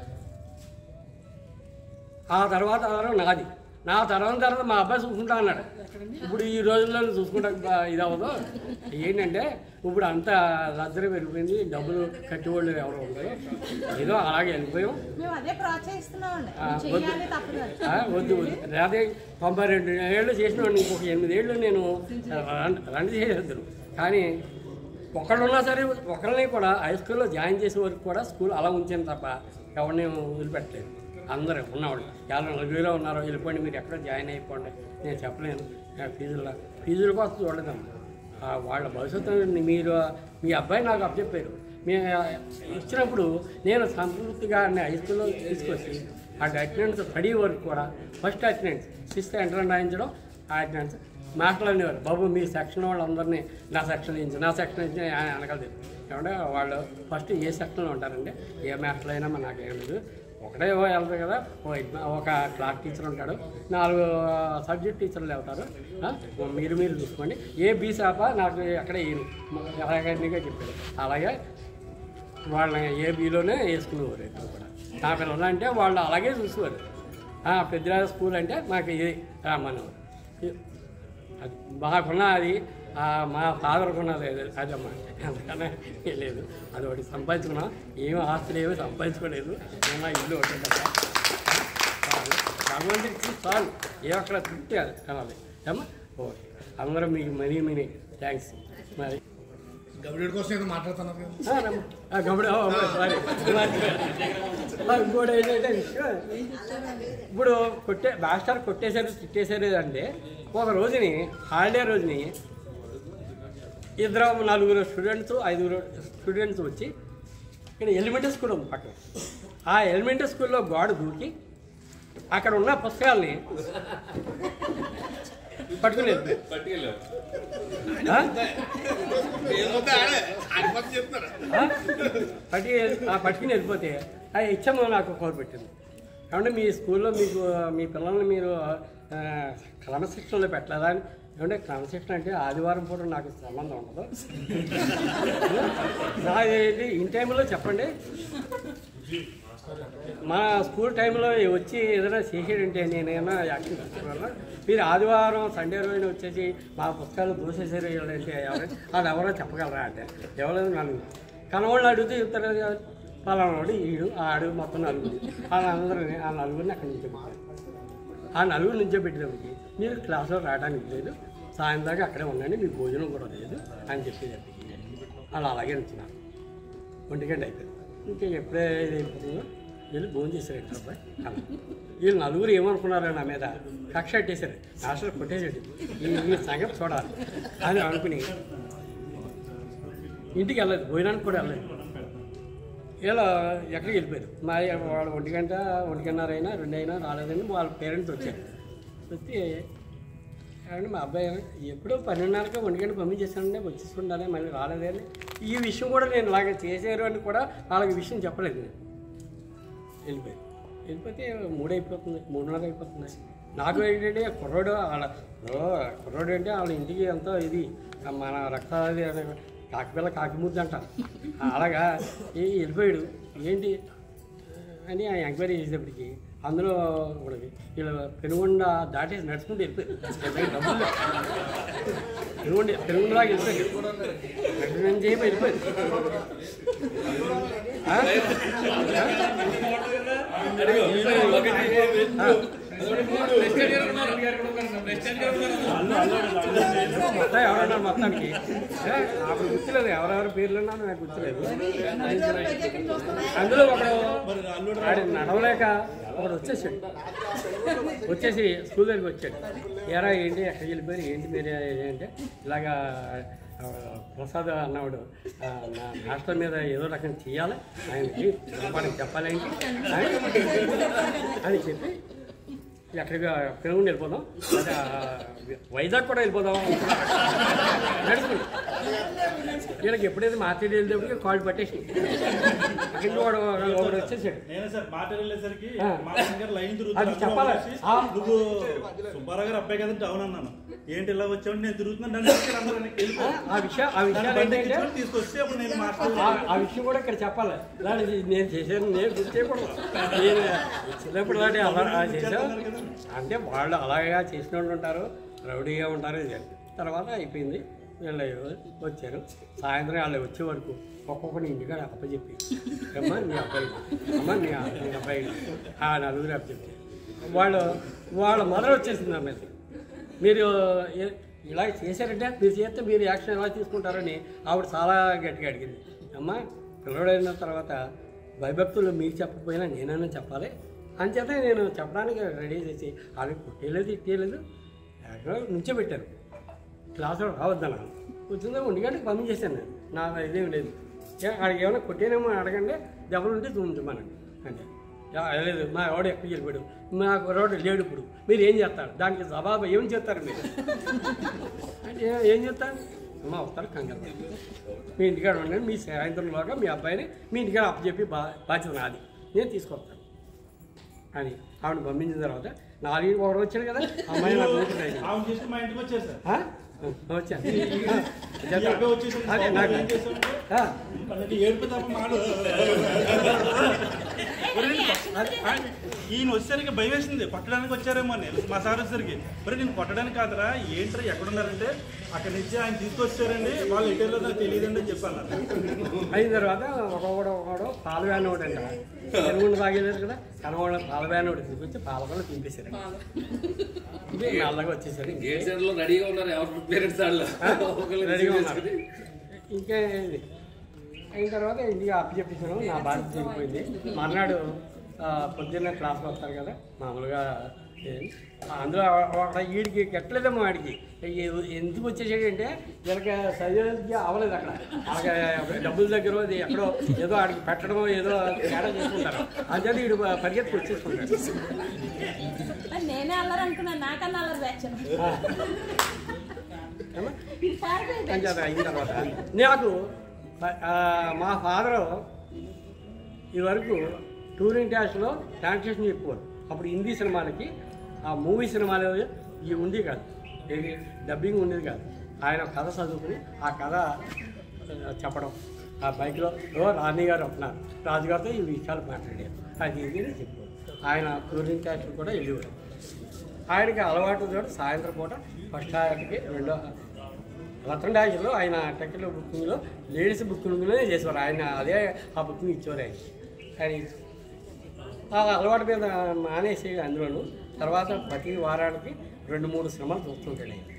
ఆ తర్వాత తరం నాది నా తరం తర్వాత మా అబ్బాయి చూసుకుంటా అన్నాడు ఇప్పుడు ఈ రోజుల్లో చూసుకుంటా బా- ఇది అవ్వదు ఏంటంటే ఇప్పుడు అంతా లగ్జరీ పెరిగిపోయింది డబ్బులు కట్టేవాళ్ళు ఎవరు ఉండరు ఏదో అలాగే వెళ్ళిపోయాం మేము అదే ప్రోత్సహిస్తున్నామండి ఆ, మీరు వద్దు చెయ్యాలి తప్పదు ఆ, వద్దు వద్దు అదే తొంభై రెండు ఏళ్ళు చేసిన వాడిని ఇంకొక ఎనిమిది ఏళ్ళు నేను రన్- రన్ చేసేద్దరు కానీ ఒకళ్ళున్నా సరే ఒకరిని కూడా హై స్కూల్లో జాయిన్ చేసే వరకు కూడా స్కూల్ అలా ఉంచాను తప్ప ఎవరిని వదిలిపెట్టలేదు అందరూ ఉన్నవాళ్ళు ఎవరు నలుగురిలో ఉన్నారో వెళ్ళిపోండి మీరు ఎక్కడ జాయిన్ అయిపోండి నేను చెప్పలేను ఆ, ఫీజుల ఫీజుల కోసం చూడలేదమ్మా ఆ, వాళ్ళ భవిష్యత్తు మీరు మీ అబ్బాయి నాకు అప్పచెప్పారు మీ ఇచ్చినప్పుడు నేను సంతృప్తిగా హై స్కూల్లో తీసుకొచ్చి ఆ అటెండెన్స్ స్టడీ వరకు కూడా ఫస్ట్ అటెండెన్స్ సిక్స్త్ ఎంటర్ రాయించడం ఆ అటెండెన్స్ మాటలు అనేవారు బాబు మీ సెక్షన్ వాళ్ళందరినీ నా సెక్షన్ నుంచి నా సెక్షన్ నుంచి ఆయన అనగలదు ఏమంటే వాళ్ళు ఫస్ట్ ఏ సెక్షన్లో ఉంటారండి ఏ మాస్టర్లు అయినా మన నాకేం లేదు ఒకటే వెళ్తారు కదా ఓ ఎగ్జా- ఒక క్లాస్ టీచర్ ఉంటాడు నాలుగు సబ్జెక్ట్ టీచర్లు వెళ్తారు ఆ, మీరు మీరు చూసుకోండి ఏ బీ శాప నాకు ఎక్కడ వేయను అలాగనిగా చెప్పారు అలాగే వాళ్ళని ఏ బీలోనే వేసుకునేవారు ఎప్పుడు కూడా నా పిల్లలు అంటే వాళ్ళు అలాగే చూసేవారు ఆ, పెద్దరాజ స్కూల్ అంటే మాకు ఇది రమ్మనేవారు ఇ- అది మాకున్న అది ఆ, మా ఫాదర్కి ఉన్నది అది అదమ్మా అందుకనే లేదు అది ఒకటి సంపాదించుకున్నాం ఏమి ఆస్తులు ఏమి సంపాదించుకోలేదు నేను నా ఇల్లు ఒకటి తప్ప. చాలు. భగవంతుడికి చాలు ఏ ఒక్కడ తృప్తి అది కనాలి ఏమ్మా ఓకే అందరూ మీకు మనీ మనీ థ్యాంక్స్ మరి గౌడీ కోసం ఏదో మాట్లాడుతున్నారు కదా ఆ, రమ్మ. ఆ, గబుడు ఓ, ఓ, సారీ ఆ, ఇంకోటి ఏంటంటే ఇప్పుడు కొట్టే మాస్టర్ కొట్టేశారు తిట్టేశారు అంటే ఒక రోజుని హాలిడే రోజుని ఇద్దరు నలుగురు స్టూడెంట్స్ ఐదుగురు స్టూడెంట్స్ వచ్చి ఇక్కడ ఎలిమెంటరీ స్కూల్ ఉంది పక్కన ఆ ఎలిమెంటరీ స్కూల్లో గోడ దూకి అక్కడ ఉన్న పుస్తకాలని పట్టుకుని వెళ్ళిపోయారు. ఆ? ఆ? పట్టి ఆ పట్టుకుని వెళ్ళిపోతే ఆ ఇచ్చమ్మ నాకు కోరు పెట్టింది కాబట్టి మీ స్కూల్లో మీకు మీ పిల్లల్ని మీరు ఆ, క్రమశిక్షణలో పెట్టలేదా అని ఏమంటే క్రమశిక్షణ అంటే ఆదివారం పూట నాకు సంబంధం ఉండదు నాదేంటి ఇన్ టైంలో చెప్పండి మా స్కూల్ టైంలో వచ్చి ఏదైనా చేసేటంటే నేనేమైనా యాక్టివ్ చేసేవాళ్ళ మీరు ఆదివారం సండే రోజున వచ్చేసి మా పుస్తకాలు దూసేసారు అంటే ఎవరు అది ఎవరో చెప్పగలరా అంటే ఎవరో నన్ను కనవాళ్ళు అడిగితే చెప్తారు కదా పలానాడు ఈడు ఆడు మొత్తం నలుగురు ఆ అందరిని ఆ నలుగురిని అక్కడి నుంచి పెట్టారు ఆ నలుగురు నుంచో పెట్టినప్పటికి మీరు క్లాస్లో రావడానికి లేదు సాయం దాకా అక్కడే ఉండండి మీకు భోజనం కూడా లేదు అని చెప్పేటప్పటికి వాళ్ళు అలాగే ఉంటున్నారు ఒంటిగంట అయిపోయింది ఇంకా ఎప్పుడే ఇది అయిపోతుందో వెళ్ళి భోజనం చేశారు ఇంటర్ అబ్బాయి అలా. వీళ్ళు నలుగురు ఏమనుకున్నారు నా మీద కక్ష పెట్టేశారు మాస్టర్ కొట్టేసాడు ఈ ఈ సంగతి చూడాలి అని అనుకుని ఇంటికి వెళ్ళలేదు భోజనానికి కూడా వెళ్ళలేదు ఇలా ఎక్కడికి వెళ్ళిపోయారు మా వాళ్ళు ఒంటి గంట ఒంటి గంటన్నర అయినా రెండు అయినా రాలేదని వాళ్ళ పేరెంట్స్ వచ్చారు వచ్చి ఏమండి మా అబ్బాయి ఎప్పుడో పన్నెండున్నరకే ఒంటి గంట పంపించేసానండి వచ్చేసి ఉండాలి మళ్ళీ రాలేదే అని ఈ విషయం కూడా నేను ఇలాగ చేశారు అని కూడా వాళ్ళకి ఈ విషయం చెప్పలేదు నేను వెళ్ళిపోయారు వెళ్ళిపోతే మూడైపోతుంది మూడున్నర అయిపోతుంది నాకు ఏంటంటే కుర్రోడు వాళ్ళ ఓ, కుర్రోడు అంటే వాళ్ళ ఇంటికి ఎంతో ఇది మన రక్తాది కాకిపిల్ల కాకి ముద్దు అంటారు అలాగా ఏ వెళ్ళిపోయాడు ఏంటి అని ఆ ఎంక్వైరీ చేసేటప్పటికి అందులో ఒకటి వీళ్ళ పెనుగొండ దాటేసి నడుచుకుంటూ వెళ్ళిపోయారు ఎవరికి డబ్బులు లేవు. పెనుగొండ పెనుగొండలాగా వెళ్ళిపోయారు నడిచి చెప్పి వెళ్ళిపోయారు ఆ? మొత్తం ఎవరన్నారు మొత్తానికి ఏ, అప్పుడు గుర్తులేదు ఎవరెవరి పేర్లు ఉన్నా నాకు గుర్తులేదు అందులో ఒకడు ఆడు నడవలేక ఒకడు వచ్చేసాడు వచ్చేసి స్కూల్ దగ్గరికి వచ్చాడు ఎరా ఏంటి ఎక్కడికి వెళ్ళిపోయారు ఏంటి మీరు అంటే ఇలాగా ఆ, ప్రసాద్ అన్నవాడు ఆ, నా మాస్టర్ మీద ఏదో రకం చేయాలి ఆయనకి గుణపాఠం చెప్పాలి ఆయనకి అని- అని చెప్పి ఎక్కడికి పెరుగుండి వెళ్ళిపోదాం అదే ఆ, వైజాగ్ కూడా వెళ్ళిపోదాం అనుకున్నాను. నడుచుకుంటూ వీళ్ళకి ఎప్పుడైతే మార్కెట్ వెళ్ళేటప్పటికి కాళ్ళు పట్టేసి అక్కడి నుంచి వాడు ఒకడు వచ్చేసాడు నేనే సార్ మాట వెళ్ళేసరికి ఆ. మా నాన్న గారు లైన్ తిరుగుతున్నారు. అది చెప్పాలా? అందరూ వచ్చేసి, ఆ. నువ్వు సుబ్బారావు గారు అబ్బాయి కదంటే అవును అన్నాను ఏంటి ఇలా వచ్చావు నేను తిరుగుతున్నాను నన్ను ఎక్కించారు అందరూ వెనక్కి వెళ్ళిపో. ఆ విషయం ఆ నన్ను విషయాలు బండి ఏంటంటే ఎక్కించుకొని తీసుకొస్తే అప్పుడు నేను మాస్టర్ ఆ- ఆ విషయం కూడా ఇక్కడ చెప్పాలి ఇలాంటి నేను చేశాను నేను గుర్తు చేయకూడదు నేను చిన్నప్పుడు ఇలాంటి అలా అలా చేశాను అంటే వాళ్ళు అలాగా చేసిన వాళ్ళు ఉంటారు రౌడీగా ఉంటారు ఇది తర్వాత అయిపోయింది వీళ్ళు వచ్చారు సాయంత్రం వాళ్ళు వచ్చే వరకు ఒక్కొక్కటి ఇంటికాడ అప్పచెప్పి అమ్మ మీ అబ్బాయి అమ్మ మీ మీ అబ్బాయి ఆ నలుగురు అప్పచెప్పి వాళ్ళు వాళ్ళ మదర్ వచ్చేసింది నా మీద మీరు ఏ- ఇలా చేశారంటే మీరు చేస్తే మీరు యాక్షన్ ఎలా తీసుకుంటారని ఆవిడ చాలా గట్టిగా అడిగింది అమ్మ పిల్లడైన తర్వాత భయభక్తులు మీకు చెప్పకపోయినా నేనైనా చెప్పాలి అంచేత నేను చెప్పడానికి రెడీ చేసి అవి కుట్టేయలేదు ఇట్టేయలేదు ఎక్కడో నుంచో పెట్టాను క్లాసులో రావద్దన్నాను వచ్చిందో ఒంటి గంటకి పంపించేశాను నేను నా ఇదేం లేదు ఏ, ఆడికి ఏమైనా కొట్టేనేమో అని అడగండి దెబ్బలు ఉంటే చూపించమనండి అంటే "యా, లేదు మా ఎవడు ఎక్కడికి వెళ్ళిపోయాడు మా కుర్రోడు లేడు ఇప్పుడు మీరు ఏం చేస్తారు దానికి జవాబు ఏం చేస్తారు మీరు అంటే "ఏ- ఏం చేస్తారు అమ్మ వస్తారు కంగారు పడకండి. మీ ఇంటికాడ ఉండండి మీ సాయంత్రంలోగా మీ అబ్బాయిని మీ ఇంటికాడ అప్పచెప్పి బా బాధ్యత నాది నేను తీసుకొస్తాను అని ఆవిడ పంపించిన తర్వాత నాలుగు ఒకడు వచ్చాడు కదా అమ్మాయి నాకు కూతురు అయింది. ఆమె చేసి మా ఇంటికి వచ్చారు సార్ ఆ? ఆ, వచ్చాను ఈ అబ్బాయి వచ్చేసి అదే నాకు ఏం చేశామంటే, ఆ. వాళ్ళకి ఏడుపు తప్ప మాడు ఈయన వచ్చేసరికి భయం వేసింది కొట్టడానికి వచ్చారేమో అని మా సార్ వచ్చేసరికి మరి నేను కొట్టడానికి కాదురా ఏంట్రా ఎక్కడున్నారంటే అక్కడి నుంచి ఆయన తీసుకొచ్చారండి వాళ్ళు ఎటెల్లో నాకు తెలియదండి అని చెప్పాను అయిన తర్వాత ఒకడు ఒకడు పాల వ్యాన్ ఒకటి అంట కనుగొండ తాగేలేదు కదా కనుగొండ పాల వ్యాన్ ఒకటి తీసుకొచ్చి పాల కూడా తింపేశారు ఇది నల్లగా వచ్చేసారు గేట్ సైడ్ లో రెడీగా ఉన్నారు ఎవరు పేరెంట్స్ వాళ్ళు ఒకళ్ళు రెడీగా రిసీవ్ ఉన్నారు చేసుకుని. ఇంకా ఇది అయిన తర్వాత ఇంటికి అప్పు చెప్పించాను నా బాధ్యత తీరిపోయింది మర్నాడు ఆ, పొద్దున్న క్లాస్కి వస్తారు కదా మామూలుగా ఏ- అందులో ఒక వీడికి ఎట్లేదేమో వాడికి ఏ- ఎందుకు వచ్చేసాడంటే వీళ్ళకి చదివేది అవ్వలేదు అక్కడ వాళ్ళకి డబ్బుల దగ్గర అది ఎక్కడో ఏదో ఆడికి పెట్టడం ఏదో తేడా చేసుకుంటారు అంతే వీడు పరిగెత్తి వచ్చేసుకుంటాడు మరి నేనే అల్లరి అనుకున్నాను నాకన్నా అల్లరి తెచ్చాను ఏమ్మా? అంచేత అయిన తర్వాత నాకు ఆ, మా ఫాదరు ఇదివరకు టూరింగ్ ట్యాక్స్లో ట్రాన్సాక్షన్ చెప్పేవారు అప్పుడు హిందీ సినిమాలకి ఆ మూవీ సినిమాలు ఇవి ఉంది కాదు ఏది డబ్బింగ్ ఉండేది కాదు ఆయన కథ చదువుకుని ఆ కథ ఆ, చెప్పడం ఆ బైక్లో ఓ రాణి గారు అంటున్నారు రాజుగారితో ఈ విషయాలు మాట్లాడారు అది ఇది అని చెప్పేవారు ఆయన టూరింగ్ ట్యాక్స్ కూడా వెళ్ళేవారు ఆయనకి అలవాటు తోటి సాయంత్రం పూట ఫస్ట్ హార్కి రెండో రతన్ డాక్టర్లో ఆయన టెక్కిలో బుకింగ్లో లేడీస్ బుకింగ్లోనే చేసేవారు ఆయన అదే ఆ బుకింగ్ ఇచ్చేవారు ఆయన ఆయన ఆ అలవాటు మీద మానేసి అందులోను తర్వాత ప్రతి వారానికి రెండు మూడు సినిమాలు చూస్తుంటాడు ఆయన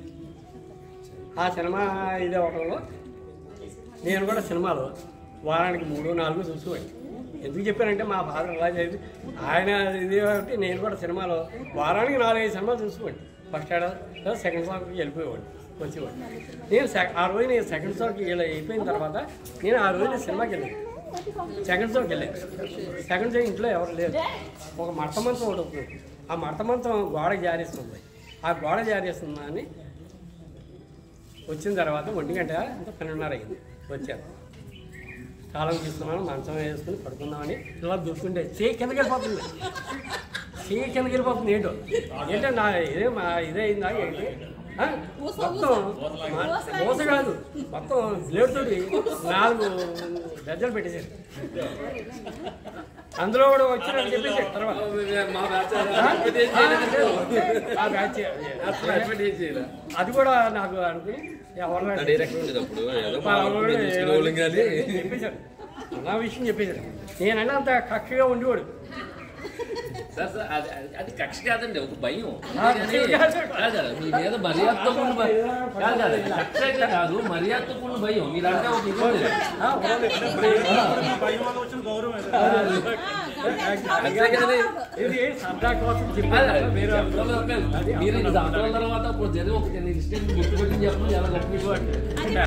ఆ సినిమా ఇది అవడంలో నేను కూడా సినిమాలు వారానికి మూడు నాలుగు చూసేవాడిని ఎందుకు చెప్పానంటే మా ఫాదర్ అలా చేసి ఆయన ఇది కాబట్టి నేను కూడా సినిమాలో వారానికి నాలుగైదు సినిమాలు చూసేవాడిని ఫస్ట్ ఏడా సెకండ్ షోకి వెళ్ళిపోయేవాడిని వచ్చేవాడిని నేను సెక- ఆ రోజు నేను సెకండ్ షోకి ఇలా అయిపోయిన తర్వాత నేను ఆ రోజు నేను సినిమాకి వెళ్ళాను సెకండ్ షోకి వెళ్ళాను సెకండ్ షో ఇంట్లో ఎవరు లేరు ఒక మడత మంచం ఒకటి ఉంది ఆ మడత మంచం గోడ జారేస్తుంది ఆ గోడ జారేస్తుందా అని వచ్చిన తర్వాత ఒంటి గంట ఇంకా పన్నెండున్నర అయింది వచ్చాను కాలం తీసుకున్నాను మంచం వేసుకుని పడుకుందామని ఇలా దూసుకుంటే చే కిందకి వెళ్ళిపోతుంది చే కిందకి వెళ్ళిపోతుంది ఏంటో ఏంటో నా ఇదే మా ఇదే అయిందా ఏంటి ఆ? మొత్తం మా- మోస కాదు మొత్తం బ్లేడ్తోటి నాలుగు డజ్జలు పెట్టేశారు అందులో కూడా వచ్చినట్టు చెప్పేసారు తర్వాత మా బ్యాచ్ ఆ? ఆ బ్యాచ్ అసలు expect ఏం చేయలే. అది కూడా నాకు అనుకుని ఎవరు ఆ డైరెక్టర్ ఉండేది అప్పుడు ఏదో మా ఊళ్ళో తీసుకునే వాళ్ళం కానీ చెప్పేశాడు నా విషయం చెప్పేశాడు నేనన్నా అంత కక్షగా ఉండేవాడు సార్ సార్ అది అది- అది కక్ష కాదండి ఒక భయం ఆ, అంతేగాని- కాదు. కాదు కాదు, మీ మీద మర్యాదతో కూడిన భయం కాదు కాదు కక్ష అయితే కాదు మర్యాదతో కూడిన భయం మీరంటే ఒక ఇది ఉండేది. భయం వల్ల వచ్చిన గౌరవం ఇది. ఇది సరదా కోసం చెప్పాను వేరే అది మీరు ఇది సంవత్సరాల తర్వాత ఇప్పుడు జరిగి ఒక ఇన్సిడెంట్ గుర్తుపెట్టి చెప్పండి ఎలా గట్టిగా అంటే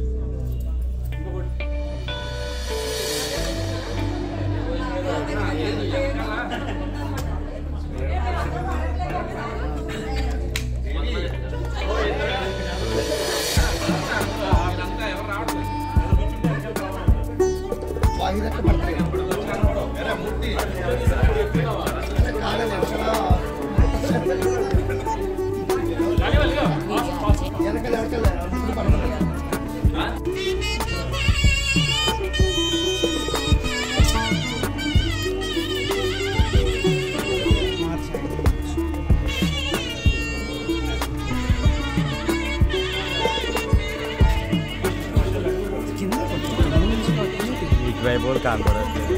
ఇటువైపు కూడా కనపడట్లేదు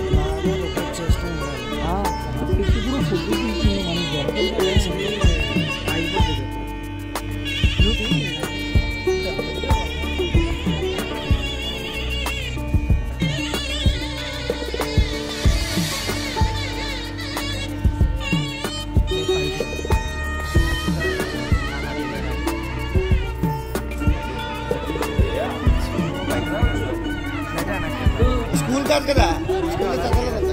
స్కూల్ కాదు కదా స్కూల్ చదవలేదు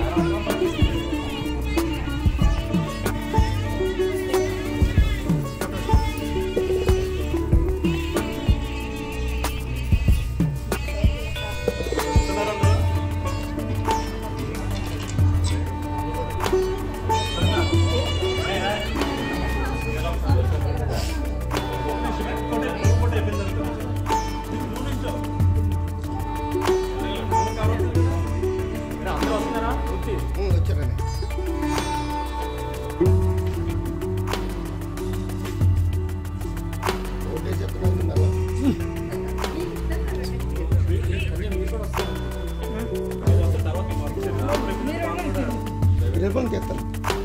వచ్చారండి ఓకే చెప్తున్నాను రేపు చెప్తాను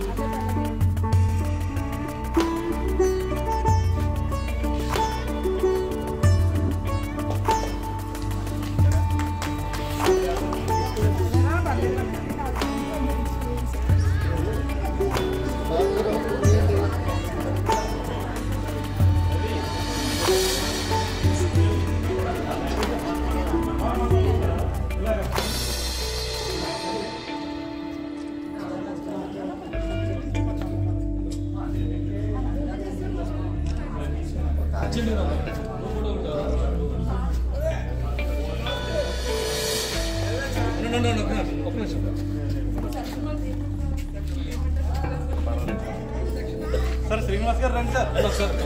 సార్ శ్రీనివాస్ గారు రండి సార్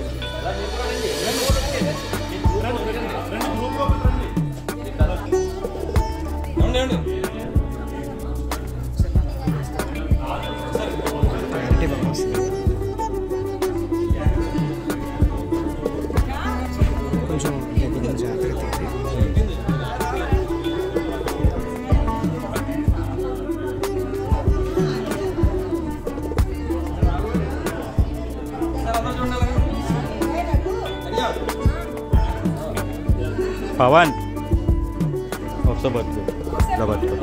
కొంచెం కొంచెం జాగ్రత్త పవన్ ఒకసారి బతుకు ఇలా బతుకు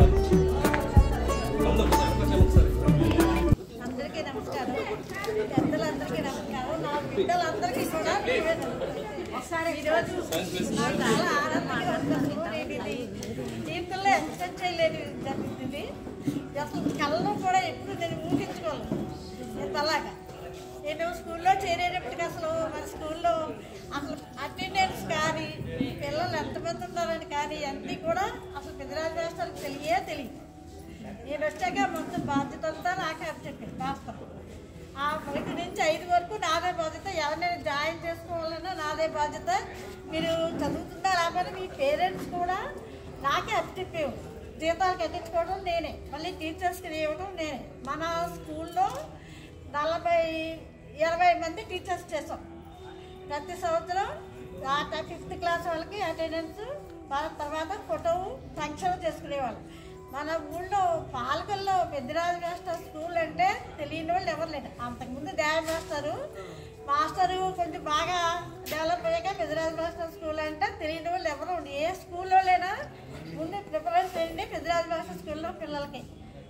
అందరికీ నమస్కారం పెద్దలందరికీ నమస్కారం నా బిడ్డలందరికీ కూడా ఒకసారి ఈరోజు నాకు చాలా ఆనందంగా ఉంది నేను ఇది జీవితంలో ఎక్స్పెక్ట్ చేయలేదు జరుగుతుంది అసలు కళ్ళను కూడా ఎప్పుడు నేను ఊహించుకోలేదు నేను అలాగా నేను స్కూల్లో చేరేటప్పటికి అసలు మన స్కూల్లో అసలు అటెండెన్స్ కానీ పిల్లలు ఎంతమంది ఉన్నారని కానీ అన్నీ కూడా అసలు పెద్దరాజు మాస్టర్కి తెలియే తెలియదు నేను వచ్చాక మొత్తం బాధ్యత అంతా నాకే అప్పచెప్పాను మాస్టర్ ఆ ఒకటి నుంచి ఐదు వరకు నాదే బాధ్యత ఎవరినైనా జాయిన్ చేసుకోవాలన్నా నాదే బాధ్యత మీరు చదువుతున్నా లేకపోతే మీ పేరెంట్స్ కూడా నాకే అప్పచెప్పేవు జీతాలు కట్టించుకోవడం నేనే మళ్ళీ టీచర్స్కి ఇవ్వడం నేనే మన స్కూల్లో నలభై ఇరవై మంది టీచర్స్ చేసాం ప్రతి సంవత్సరం ఆ ఫిఫ్త్ క్లాస్ వాళ్ళకి అటెండెన్స్ తర్వాత ఫోటో ఫంక్షన్ చేసుకునేవాళ్ళం మన ఊళ్ళో పాలకల్లో పెద్దరాజు మాస్టర్ స్కూల్ అంటే తెలియని వాళ్ళు ఎవరు లేరు అంతకుముందు దేవ మాస్టరు మాస్టరు కొంచెం బాగా డెవలప్ అయ్యాక పెద్దరాజు మాస్టర్ స్కూల్ అంటే తెలియని వాళ్ళు ఎవరు ఉండరు. ఏ స్కూల్లో లేనా ముందు ప్రిఫరెన్స్ చేయండి పెద్దరాజు మాస్టర్ స్కూల్లో పిల్లలకి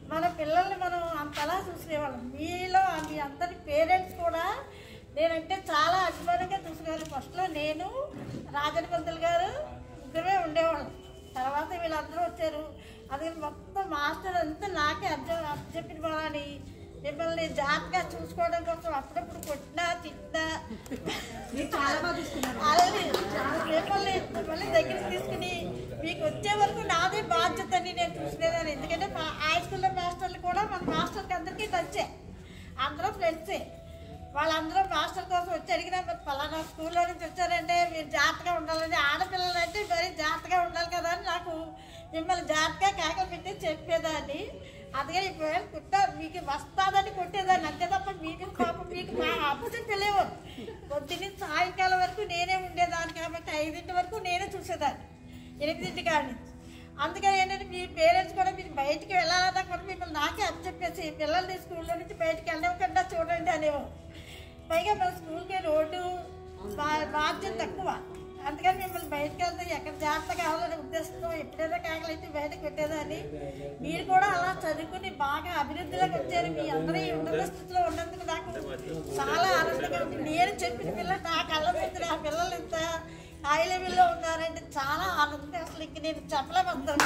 మన పిల్లల్ని మనం అంతలా చూసేవాళ్ళం మీలో మీ అందరి పేరెంట్స్ కూడా నేనంటే చాలా అభిమానంగా చూసేవారు ఫస్ట్లో నేను రాజన్ పంతులు గారు ఇద్దరే ఉండేవాళ్ళం తర్వాత వీళ్ళందరూ వచ్చారు అది మొత్తం మాస్టర్ అంతా నాకే అర్థం అర్థం చెప్పిన వాళ్ళని మిమ్మల్ని జాగ్రత్తగా చూసుకోవడం కోసం అప్పుడప్పుడు కొట్టినా తిట్టినా చాలా బాగా చూసుకున్నారు. అలాగే మిమ్మల్ని మిమ్మల్ని దగ్గరికి తీసుకుని మీకు వచ్చే వరకు నాదే బాధ్యత అని నేను చూసుకునేదాన్ని ఎందుకంటే మా హై స్కూల్లో మాస్టర్లు కూడా మన మాస్టర్కి అందరికీ టచ్చే అందరూ ఫ్రెండ్సే వాళ్ళందరూ మాస్టర్ కోసం వచ్చి అడిగినా మరి పలానా స్కూల్లో నుంచి వచ్చారంటే మీరు జాగ్రత్తగా ఉండాలని ఆడపిల్లలు అంటే మరి జాగ్రత్తగా ఉండాలి కదా అని నాకు మిమ్మల్ని జాగ్రత్తగా కేకలు పెట్టి చెప్పేదాన్ని అందుకే ఇప్పుడు కుట్ట మీకు వస్తాదని కొట్టేదాన్ని అంతే తప్ప మీకు పాపం మీకు మా ఆపోజిట్ తెలియవు పొద్దున్న సాయంకాలం వరకు నేనే ఉండేదాన్ని కాబట్టి ఐదింటి వరకు నేనే చూసేదాన్ని ఎనిమిదింటి కాడి నుంచి అందుకని ఏంటంటే మీ పేరెంట్స్ కూడా మీరు బయటికి వెళ్ళాలన్నా కూడా మిమ్మల్ని నాకే అప్పు చెప్పేసి పిల్లల్ని స్కూల్లో నుంచి బయటికి వెళ్ళకుండా చూడండి అనేవారు పైగా మన స్కూల్కి రోడ్డు బా- బాధ్యత తక్కువ అందుకని మిమ్మల్ని బయటకు వెళ్తే ఎక్కడ జాగ్రత్త కావాలనే ఉద్దేశంతో ఎప్పుడైనా కాకలైతే బయటకు పెట్టేదాన్ని మీరు కూడా అలా చదువుకుని బాగా అభివృద్ధిలోకి వచ్చారు మీ అందరూ ఈ ఉన్నత స్థితిలో ఉన్నందుకు నాకు చాలా ఆనందంగా ఉంది నేను చెప్పిన పిల్లలు నా కళ్ళ మీద ఆ పిల్లలు ఇంత హై లెవెల్లో ఉన్నారంటే చాలా ఆనందంగా అసలు ఇంక నేను చెప్పలేమంటాను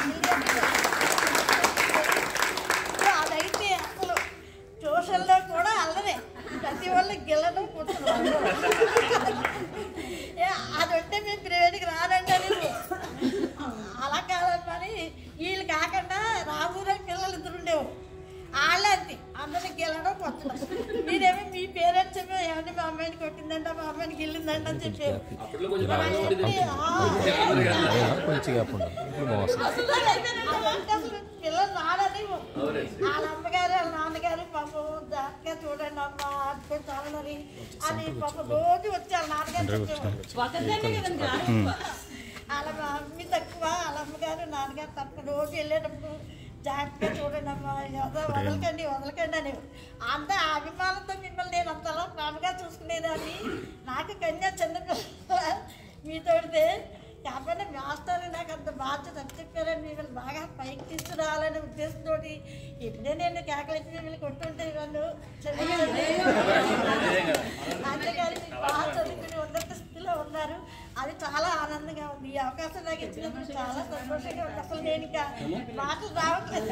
అదైతే అసలు ట్యూషన్లో కూడా అల్లరే ప్రతి వాళ్ళు గిల్లడం కూర్చున్నారు ఏ, అది ఉంటే మేము ప్రైవేట్కి రానండి అని అలా కాదని మరి వీళ్ళు కాకుండా రాబోయే పిల్లలు ఇద్దరు ఉండేవారు వాళ్ళే అంతే అందరిని గెలడం కొట్టడం మీరేమో మీ పేరెంట్స్ ఏమో ఏమంటే మా అమ్మాయిని కొట్టిందంట మా అమ్మాయిని గెలిందంట అని చెప్పారు కొంచెం గ్యాప్ ఉండదు ఇప్పుడు బాగుంది అసలు అసలు పిల్లలు రాడని వాళ్ళ అమ్మగారు వాళ్ళ నాన్నగారు పాపం జాగ్రత్తగా చూడండి అమ్మ అది చాలని అని పాపం రోజు వచ్చి వాళ్ళ నాన్నగారు చెప్పేవారు. వాళ్ళ మమ్మీ తక్కువ వాళ్ళ అమ్మగారు నాన్నగారు తక్కువ రోజు వెళ్ళేటప్పుడు జాగ్రత్తగా చూడండి అమ్మా ఏదో వదలకండి వదలకండి అని అంత ఆ అభిమానంతో మిమ్మల్ని నేను అంతలా ప్రేమగా చూసుకునేదాన్ని నాకు కన్యా చిన్నపిల్ల మీతోడితే కాకపోతే మాస్టర్ నాకు అంత బాధ్యత చెప్పారని మిమ్మల్ని బాగా పైకి తీసుకురావాలనే ఉద్దేశంతో ఇప్పుడే నేను కేకలేసి మిమ్మల్ని కొట్టుంటే నన్ను అంతేకాని మీరు బాగా చదువుకుని ఉన్నత స్థితిలో ఉన్నారు అది చాలా ఆనందంగా ఉంది ఈ అవకాశం నాకు ఇచ్చినందుకు చాలా సంతోషంగా ఉంది అసలు నేను ఇంకా మాటలు రావట్లేదు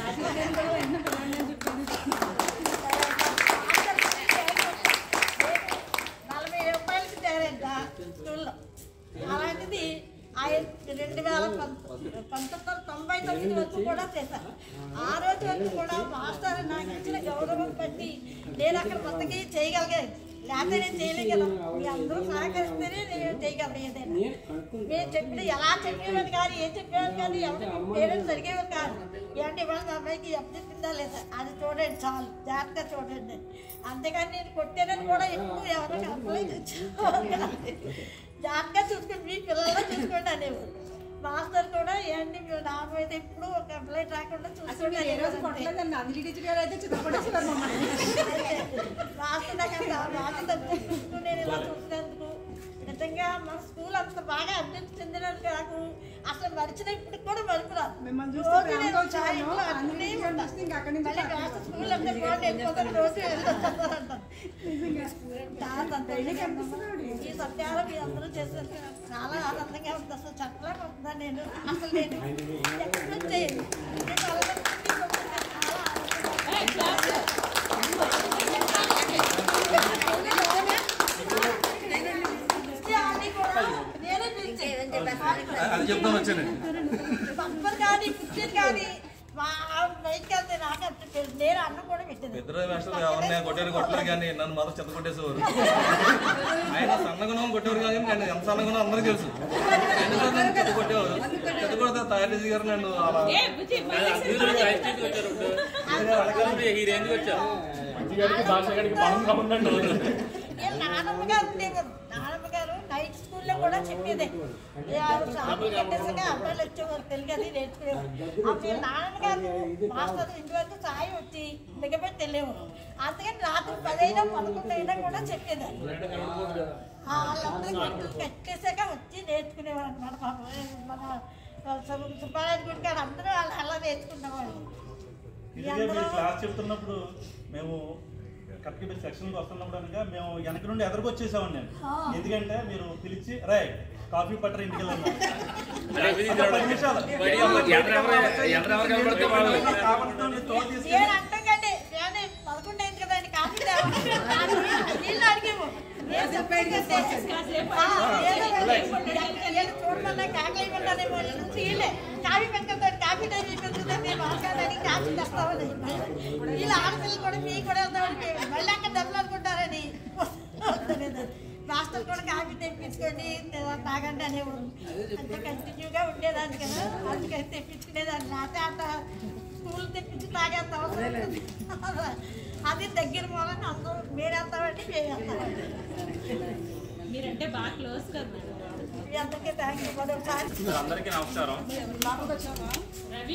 నలభై రూపాయలకి చేరంట స్కూల్లో అలాంటిది ఆయన రెండు వేల పంతొమ్మిది వందల తొంభై తొమ్మిది వరకు కూడా చేశాను ఆ రోజు వరకు కూడా మాస్టర్ నాకు ఇచ్చిన గౌరవం బట్టి నేను అక్కడ మొత్తకి చేయగలిగాను లేకపోతే నేను చేయలేగలను మీ అందరూ సహకరిస్తేనే నేను చేయగలను ఏదైనా మీరు చెప్పిన ఎలా చెప్పేవారు కానీ ఏం చెప్పేవారు కానీ ఎవరికి పేరెంట్స్ అడిగేవారు కాదు ఏంటి ఇవాళ నా అమ్మాయికి ఎప్పుడు చెప్పిందా లేదా అది చూడండి చాలు జాగ్రత్తగా చూడండి అంతేకాని నేను కొట్టానని కూడా ఎప్పుడు ఎవరికి కంప్లైంట్ ఇచ్చేవారు కాదు. జాగ్రత్తగా చూసుకుని మీ పిల్లల్లో చూసుకోండి అనేవారు మాస్టర్ కూడా ఏంటి మీరు నా మీద ఎప్పుడు ఒక కంప్లైంట్ రాకుండా అసలు మీరు ఏ రోజు కొట్టలేదండి అంజలి టీచర్ గారు అయితే చిత్రపడేసేవారు మమ్మల్ని మాస్టర్ నాకు అంత బాధ్యత అనిపిస్తుంది. నేను ఇలా చూసినందుకు నిజంగా మన స్కూల్ అంత బాగా అభివృద్ధి చెందినందుకు నాకు అసలు మరిచిన ఇప్పటికి కూడా మరుపు రాదు మిమ్మల్ని చూస్తే రోజు ప్రేమగా నేను వచ్చాను. సాయంత్రం అందుకే అక్కడే ఇక్కడ ఉంటా. చూస్తే ఇంకా అక్కడి నుంచి మళ్ళీ మాస్టర్ స్కూల్ అంటే బాగుంది వెళ్ళిపోతాను రోజు వెళ్తాను చాలా సంతోషంగా ఉంది. ఈ సత్యాలు మీ అందరూ చేసేందుకు నాకు చాలా ఆనందంగా ఉంది అసలు చెప్పలేకపోతున్నాను నేను అసలు నేను ఎక్స్పెక్ట్ చేయను నేను వాళ్ళని చాలా అన్నీ కూడా నేనే అది చెప్తాను వచ్చానండి పంపర్ కానీ కుర్చీలు కానీ మా బయటకు వెళ్తే నాకు అంత తెలుసు. నేను అన్నం కూడా పెట్టేది ఇద్దరు మాస్టర్లు ఎవరిని కొట్టారు కొట్టలేదు కానీ నన్ను మాత్రం చెత్త కొట్టేసేవారు ఆయన సన్నగుణం కొట్టేవారు కానీ నేను ఎంత సన్నగుణం అందరికీ తెలుసు ఎందుకంటే నన్ను చెత్త కొట్టేవారు చెత్త కొడితే తయారు చేసి గారు నన్ను అలా ఈ రేంజ్కి వచ్చారు మంచిగాడికి భాషగాడికి బలంగా ఉందండి నేను నానమ్మ గారు ఉండేవారు నానమ్మ గారు నైట్ స్కూల్లో కూడా చెప్పేదే షాపులు కట్టేసాక అబ్బాయిలు వచ్చేవారు తెలుగు అది నేర్చుకునేవారు అప్పుడు నానమ్మ గారు మాస్టర్ ఇంటి వరకు సాయం వచ్చి దిగబెట్టి వెళ్ళేవారు అందుకని రాత్రి పదైనా పదకొండు అయినా కూడా చెప్పేదాన్ని ఆ, వాళ్ళందరూ గంటలు కట్టేసాక వచ్చి నేర్చుకునేవారు అనమాట పాపం మన సుబ్బారాజు గుడి గారు అందరూ వాళ్ళు అలా నేర్చుకునేవాళ్ళు ఇదిగే మీరు క్లాస్ చెప్తున్నప్పుడు మేము కరెక్ట్గా మీరు సెక్షన్కి వస్తున్నప్పుడు అనగా మేము వెనక నుండి ఎదరికొచ్చేసామండి నేను ఎందుకంటే మీరు పిలిచి రే కాఫీ పట్టరు ఇంటికి వెళ్ళాను పది నిమిషాలు. కాబట్టి తోడు తీసుకెళ్ళి నేను అంటాం కండి నేను పదకొండు అయింది కదండి కాఫీ తేవాలి. నీళ్ళు అడిగాము నేను చెప్పాను చూడమన్నా కాకలు ఇవ్వమన్నానేమో నుంచి వీళ్ళే కాఫీ పెట్టుకుంటారు కాఫీ టైం అయిపోతుందని నేను మాట్లాడాలి కాఫీ తెస్తామని వీళ్ళు ఆడపిల్లలు కూడా మీ కూడా వెళ్తామని మళ్ళీ అక్కడ దెబ్బలు అనుకుంటారని మాస్టర్ కూడా కాఫీ తెప్పించుకొని తాగండి అనేవారు అంతే కంటిన్యూగా ఉండేదాన్ని కదా అందుకని తెప్పించుకునేదాన్ని లేకపోతే అంత స్కూల్ తెప్పించి తాగేంత అవసరం లేదు. అది దగ్గర మూలన అందరూ మీరు వెళ్తామంటే మేము వెళ్తామండి మీరంటే బాగా క్లోజ్ కదా మీ అందరికీ థ్యాంక్ యూ మరొకసారి అందరికీ నమస్కారం రవి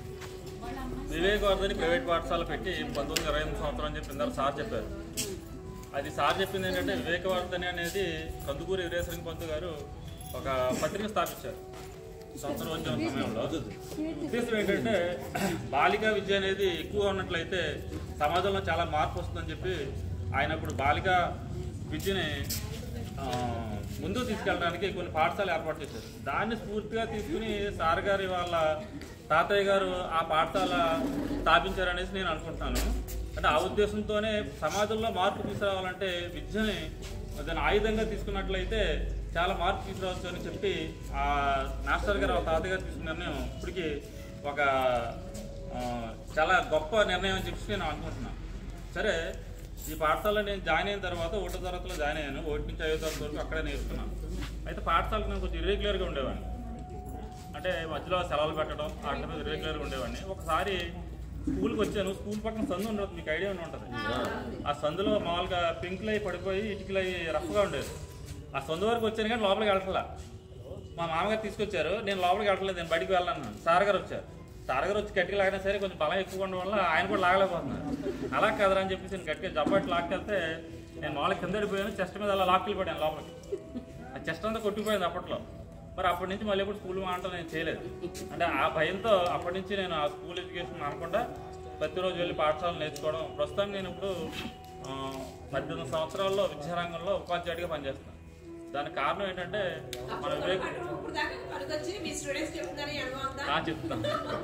వివేకవర్ధని ప్రైవేట్ పాఠశాల పెట్టి పంతొమ్మిది ఇరవై ఎనిమిది సంవత్సరం అని చెప్పి ఇందాక సార్ చెప్పారు అది సార్ చెప్పింది ఏంటంటే వివేకవర్ధని అనేది కందుకూరి వీరేశ్వరం పంతు గారు ఒక పత్రిక స్థాపించారు సంవత్సరం ఉద్యమ సమయంలో ఉద్దేశం ఏంటంటే బాలికా విద్య అనేది ఎక్కువ ఉన్నట్లయితే సమాజంలో చాలా మార్పు వస్తుందని చెప్పి ఆయన ఇప్పుడు బాలికా విద్యని ఆ, ముందుకు తీసుకెళ్ళడానికి కొన్ని పాఠశాలలు ఏర్పాటు చేశారు దాన్ని స్ఫూర్తిగా తీసుకుని సార్ గారి వాళ్ళ తాతయ్య గారు ఆ పాఠశాల స్థాపించారనేసి నేను అనుకుంటున్నాను అంటే ఆ ఉద్దేశంతోనే సమాజంలో మార్పు తీసుకురావాలంటే విద్యని దాన్ని ఆయుధంగా తీసుకున్నట్లయితే చాలా మార్పు తీసుకురావచ్చు అని చెప్పి ఆ మాస్టర్ గారు వాళ్ళ తాతయ్య గారు తీసుకున్న నిర్ణయం ఇప్పటికి ఒక ఆ, చాలా గొప్ప నిర్ణయం అని చెప్పి నేను అనుకుంటున్నాను సరే ఈ పాఠశాలలో నేను జాయిన్ అయిన తర్వాత ఒకటో తరగతిలో జాయిన్ అయ్యాను ఒకటి నుంచి ఐదో తరగతి వరకు అక్కడే నేర్చుకున్నాను అయితే పాఠశాలకు నేను కొంచెం ఇర్రెగ్యులర్గా ఉండేవాడిని అంటే మధ్యలో సెలవులు పెట్టడం వాటి మీద ఇర్రెగ్యులర్గా ఉండేవాడిని ఒకసారి స్కూల్కి వచ్చాను స్కూల్ పక్కన సందు ఉండదు మీకు ఐడియా ఉండి ఉంటుంది ఆ సందులో మామూలుగా పింకులు అయి పడిపోయి ఇటుకలు అయి రఫ్గా ఉండేది ఆ సందు వరకు వచ్చాను కానీ లోపలికి వెళ్ళట్లా మా మామగారు తీసుకొచ్చారు నేను లోపలికి వెళ్ళట్లేదు నేను బయటికి వెళ్ళాను సార్ గారు వచ్చారు సార్ గారు వచ్చి గట్టిగా లాగినా సరే కొంచెం బలం ఎక్కువ ఉండడం వల్ల ఆయన కూడా లాగలేకపోతున్నారు అలా కదరా అని చెప్పేసి నేను గట్టిగా జబ్బాటి లాక్కెళ్తే నేను మామూలుగా కింద పడిపోయాను చెస్ట్ మీద అలా లాక్కి పడాను లోపలికి ఆ చెస్ట్ అంతా కొట్టిపోయింది అప్పట్లో మరి అప్పటి నుంచి మళ్ళీ ఎప్పుడు స్కూల్ మానటం నేను చేయలేదు అంటే ఆ భయంతో అప్పటి నుంచి నేను ఆ స్కూల్ ఎడ్యుకేషన్ అనకుండా ప్రతిరోజు వెళ్ళి పాఠశాలలు నేర్చుకోవడం ప్రస్తుతం నేను ఇప్పుడు ఆ, పద్దెనిమిది సంవత్సరాల్లో విద్యారంగంలో ఉపాధ్యాయుడిగా పనిచేస్తున్నాను దానికి కారణం ఏంటంటే మన వివేక్ ఇప్పుడు దాకా పనికొచ్చి మీ స్టూడెంట్స్ చెప్తున్నారు ఈ అనుభవం అంతా ఆ, చెప్తాను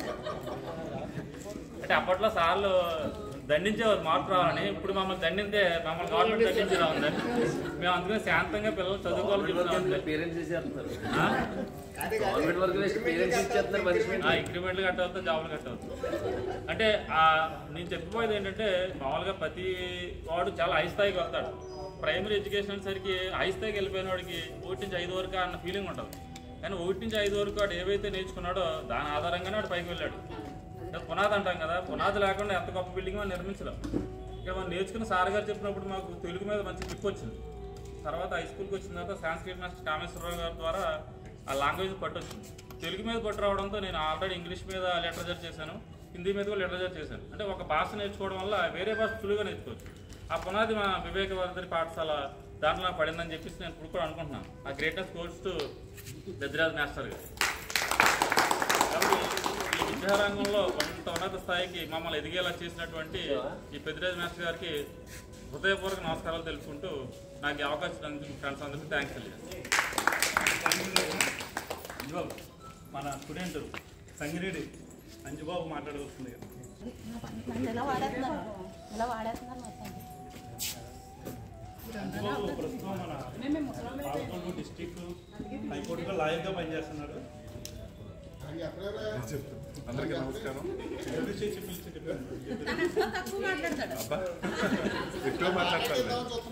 అంటే అప్పట్లో సార్లు దండించేవారు మార్పు రావాలని ఇప్పుడు మమ్మల్ని దండితే మమ్మల్ని గవర్నమెంట్ దండించేలా ఉందని మేము అందుకని శాంతంగా పిల్లలు చదువుకోవాలని చెప్తున్నాం పేరెంట్స్ ఇచ్చేస్తున్నారు ఆ? గవర్నమెంట్ వర్క్ వేస్ట్ పేరెంట్స్ ఇచ్చేస్తున్నారు పనిష్మెంట్ ఆ, ఇంక్రిమెంట్లు కట్టవచ్చు జాబులు కట్టవచ్చు అంటే ఆ నేను చెప్పబోయేది ఏంటంటే మామూలుగా ప్రతి వాడు చాలా హై స్థాయికి వస్తాడు ప్రైమరీ ఎడ్యుకేషన్ అనేసరికి హై స్థాయికి వెళ్ళిపోయిన వాడికి ఒకటి నుంచి ఐదు వరకు అన్న ఫీలింగ్ ఉంటుంది కానీ ఒకటి నుంచి ఐదు వరకు వాడు ఏవైతే నేర్చుకున్నాడో దాని ఆధారంగానే వాడు పైకి వెళ్ళాడు అంటే పునాది అంటాం కదా పునాది లేకుండా ఎంత గొప్ప బిల్డింగ్ మనం నిర్మించలేం ఇక మనం నేర్చుకున్న సార్ గారు చెప్పినప్పుడు మాకు తెలుగు మీద మంచి గ్రిప్ వచ్చింది తర్వాత హై స్కూల్కి వచ్చిన తర్వాత సాంస్క్రిట్ మాస్టర్ కామేశ్వరరావు గారి ద్వారా ఆ లాంగ్వేజ్ పట్టొచ్చింది తెలుగు మీద పట్టు రావడంతో నేను ఆల్రెడీ ఇంగ్లీష్ మీద లిటరేచర్ చేశాను హిందీ మీద కూడా లిటరేచర్ చేశాను అంటే ఒక భాష నేర్చుకోవడం వల్ల వేరే భాష సులువుగా నేర్చుకోవచ్చు ఆ పునాది మా వివేకవర్ధని పాఠశాల దాంట్లో నాకు పడిందని చెప్పేసి నేను ఇప్పుడు కూడా అనుకుంటున్నాను ఆ greatest course to Bedraj master గారు కాబట్టి ఈ విద్యారంగంలో కొంత ఉన్నత స్థాయికి మమ్మల్ని ఎదిగేలా చేసినటువంటి ఈ పెద్దిరాజు మాస్టర్ గారికి హృదయపూర్వక నమస్కారాలు తెలుపుకుంటూ నాకు ఈ అవకాశం ఇచ్చినందుకు ఫ్రెండ్స్ అందరికీ థ్యాంక్స్ తెలియజేస్తాను ఇదిగో మన స్టూడెంట్ సంగిరెడ్డి అంజుబాబు మాట్లాడవస్తుంది నన్ను ఎలా వాడేస్తున్నారు ఎలా వాడేస్తున్నారు మొత్తం అంజుబాబు ప్రస్తుతం మన పాలకొండ డిస్టిక్ హైకోర్టులో లాయర్గా పనిచేస్తున్నాడు అందరికీ నమస్కారం ఎవరి చేసి పిలిచి చెప్పాను తక్కువ మాట్లాడతాడు అబ్బా ఎక్కువ మాట్లాడతాను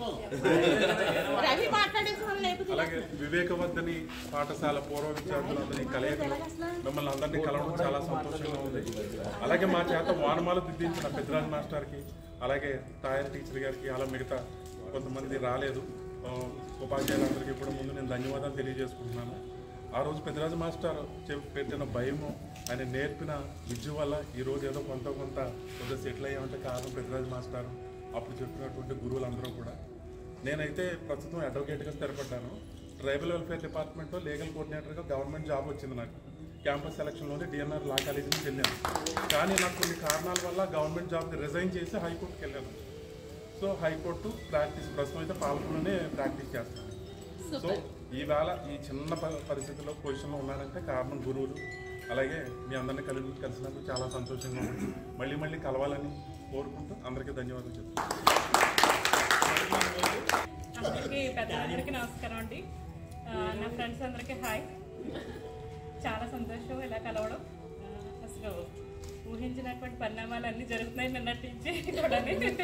రవి మాట్లాడేసి మనం లేకపోతే అలాగే వివేకవర్ధని పాఠశాల పూర్వ విద్యార్థులందరినీ కలయికలు మిమ్మల్ని అందరినీ కలవడం చాలా సంతోషంగా ఉంది అలాగే మా చేత వానమాలు దిద్దించిన పెద్దరాజు మాస్టర్కి అలాగే తాయర్ టీచర్ గారికి అలా మిగతా కొంతమంది రాలేదు ఆ, ఉపాధ్యాయులందరికీ ఇప్పుడు ముందు నేను ధన్యవాదాలు తెలియజేసుకుంటున్నాను ఆ రోజు పెద్దరాజు మాస్టర్ చెప్పి పెట్టిన భయము ఆయన నేర్పిన విద్య వల్ల ఈ రోజు ఏదో కొంత కొంత కొద్దిగా సెటిల్ అయ్యామంటే కారణం పెద్దరాజు మాస్టర్ అప్పుడు చెప్పినటువంటి గురువులందరూ కూడా నేనైతే ప్రస్తుతం అడ్వకేట్గా స్థిరపడ్డాను ట్రైబల్ వెల్ఫేర్ డిపార్ట్మెంట్లో లీగల్ కోఆర్డినేటర్గా గవర్నమెంట్ జాబ్ వచ్చింది నాకు క్యాంపస్ సెలక్షన్లోనే డిఎన్ఆర్ లా కాలేజీ నుంచి వెళ్ళాను కానీ నాకు కొన్ని కారణాల వల్ల గవర్నమెంట్ జాబ్కి రిజైన్ చేసి హైకోర్టుకి వెళ్ళాను సో హైకోర్టు ప్రాక్టీస్ ప్రస్తుతం అయితే పాలకులోనే ప్రాక్టీస్ చేస్తాను సో ఈవేళ ఈ చిన్న ప- పరిస్థితిలో పొజిషన్లో ఉన్నానంటే కారణం గురువులు అలాగే మీ అందరినీ కలిసి కలిసినందుకు చాలా సంతోషంగా ఉంది మళ్ళీ మళ్ళీ కలవాలని కోరుకుంటూ అందరికీ ధన్యవాదాలు చెప్తాను అందరికీ పెద్దలందరికీ నమస్కారం అండి ఆ, నా ఫ్రెండ్స్ అందరికీ హాయ్ చాలా సంతోషం ఇలా కలవడం ఆ, అసలు ఊహించినటువంటి పరిణామాలు అన్నీ జరుగుతున్నాయి నిన్నటి నుంచి కూడా